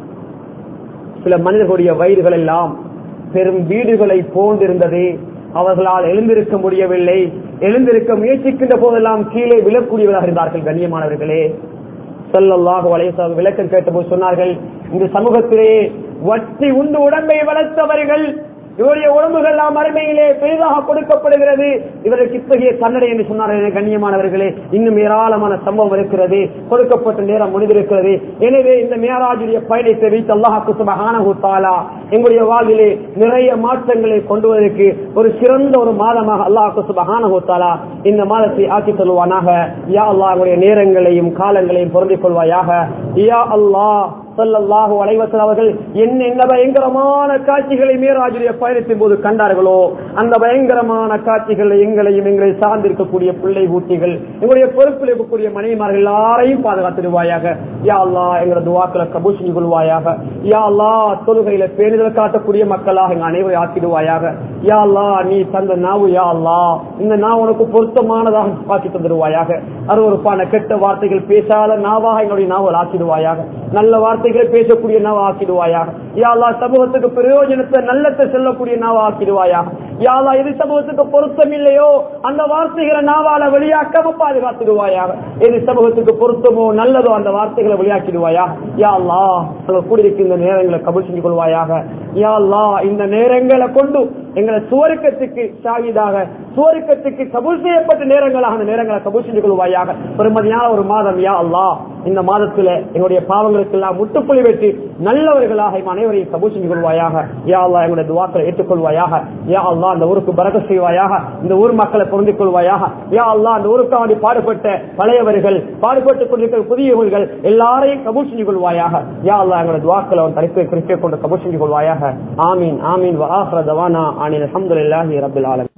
சில மனிதர்களுடைய வயிறுகள் எல்லாம் பெரும் வீடுகளை போன்றிருந்தது அவர்களால் எழுந்திருக்க முடியவில்லை எழுந்திருக்க முயற்சிக்கின்ற போதெல்லாம் கீழே விழக்கூடியவர்களாக இருந்தார்கள் கண்ணியமானவர்களே செல்லல்லாஹு அலைவசம் விளக்கம் கேட்டபோது சொன்னார்கள் இந்த சமூகத்திலே வட்டி உண்டு உடம்பை வளர்த்தவர்கள் இவருடைய உடம்புகள் எல்லாம் அருமையிலே பெரிதாக கொடுக்கப்படுகிறது இவருக்கு இத்தகைய தண்டனை என்று சொன்னார்கள் கண்ணியமானவர்களே இன்னும் ஏராளமான சம்பவம் இருக்கிறது கொடுக்கப்பட்ட நேரம் முடிந்திருக்கிறது எனவே இந்த மேராஜுடைய பயணத்தை வைத்து அல்லாஹாக்கு சுபகானஹு தாலா எங்களுடைய வாழ்விலே நிறைய மாற்றங்களை கொண்டு வருவதற்கு ஒரு சிறந்த ஒரு மாதமாக அல்லாஹாக்கு சுபகானஹு தாலா இந்த மாதத்தை ஆக்கி சொல்லுவானாக யா அல்லாஹ் எங்களுடைய நேரங்களையும் காலங்களையும் பொருந்திக் கொள்வாயாக யா அல்லாஹ் சொல்லல்லாஹு அலைவசல் அவர்கள் என்ன என்ன பயங்கரமான காட்சிகளை மேராஜுடைய பயணத்தின் போது கண்டார்களோ அந்த பயங்கரமான காட்சிகள் எங்களையும் எங்களை சார்ந்திருக்கக்கூடிய பிள்ளை ஊட்டிகள் எங்களுடைய பொறுப்பில் இருக்கக்கூடிய மனைவிமார்கள் எல்லாரையும் பாதுகாத்துடுவாயாக யா அல்லா எங்களது துவாக்களை கபூல் செஞ்சு கொள்வாயாக யா அல்லா தொழுகையில பேணுதல் காட்டக்கூடிய மக்களாக எங்க அனைவரை ஆக்கிடுவாயாக யா அல்லா நீ தந்த நாவு யா அல்லா இந்த நாவு உனக்கு பொருத்தமானதாக ஆக்கி தந்துடுவாயாக அருவறுப்பான கெட்ட வார்த்தைகள் பேசாத நாவாக எங்களுடைய நாவல் ஆக்கிடுவாயாக நல்ல வார்த்தைகளை பேசக்கூடிய நாவ ஆக்கிடுவாயாக யாழ்லா சமூகத்துக்கு பிரயோஜனத்தை நல்லத்தை செல்லக்கூடிய நாவ ஆக்கிடுவாயாக யாழ்லா எது சமூகத்துக்கு பொருத்தம் இல்லையோ அந்த வார்த்தைகளை நாவால வெளியாக்காம பாதுகாத்துடுவாயாக எது சமூகத்துக்கு பொருத்தமோ நல்லதோ அந்த வார்த்தைகளை வெளியாக்கிடுவாயாக யாழ்லா நாங்கள் கூடியிருக்க இந்த நேரங்களை கபல் செஞ்சு கொள்வாயாக யாழ்லா இந்த நேரங்களை கொண்டு எங்களை சுவருக்கத்துக்கு ஷாகிதாக சுவருக்கத்துக்கு கபூல் செய்யப்பட்ட நேரங்களாக அந்த நேரங்களை கபூல் செஞ்சு கொள்வாயாக பெருமதியான ஒரு மாதம் யா அல்லா இந்த மாதத்துல எங்களுடைய பாவங்களுக்கு எல்லாம் முட்டுப்புள்ளி வெட்டி நல்லவர்களாக எங்கள் அனைவரையும் கபூல் செஞ்சு கொள்வாயாக யா அல்லா எங்களுடைய துவாக்களை ஏற்றுக்கொள்வாயாக யா அல்லா அந்த ஊருக்கு பறக்க செய்வாயாக இந்த ஊர் மக்களை பொருந்திக் கொள்வாயாக யா அல்லா அந்த ஊருக்காண்டி பாடுபட்ட பழையவர்கள் பாடுபட்டுக் கொண்டிருக்கிற புதியவர்கள் எல்லாரையும் கபூல் செஞ்சு கொள்வாயாக யா அல்லா எங்களுடைய துவாக்களை அவன் தரிப்பை குறிப்பை கொண்டு கபூல் செஞ்சு கொள்வாயாக ஆமீன் ஆமீன் வஆஹிர தவானா அனில் அல்ஹம்துலில்லாஹி ரப்பில் ஆலமீன்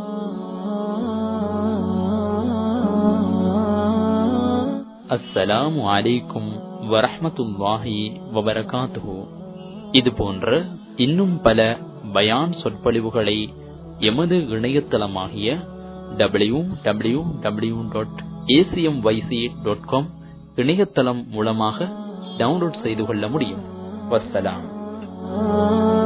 அஸ்ஸலாமு அலைக்கும் வரஹ்மத்துல்லாஹி வபரகாத்துஹு இது போன்ற இன்னும் பல பயான் சொற்பொழிவுகளை எமது இணையதளமாகிய W W W dot ACM YC dot com இணையதளம் மூலமாக டவுன்லோட் செய்து கொள்ள முடியும் வஸ்ஸலாம்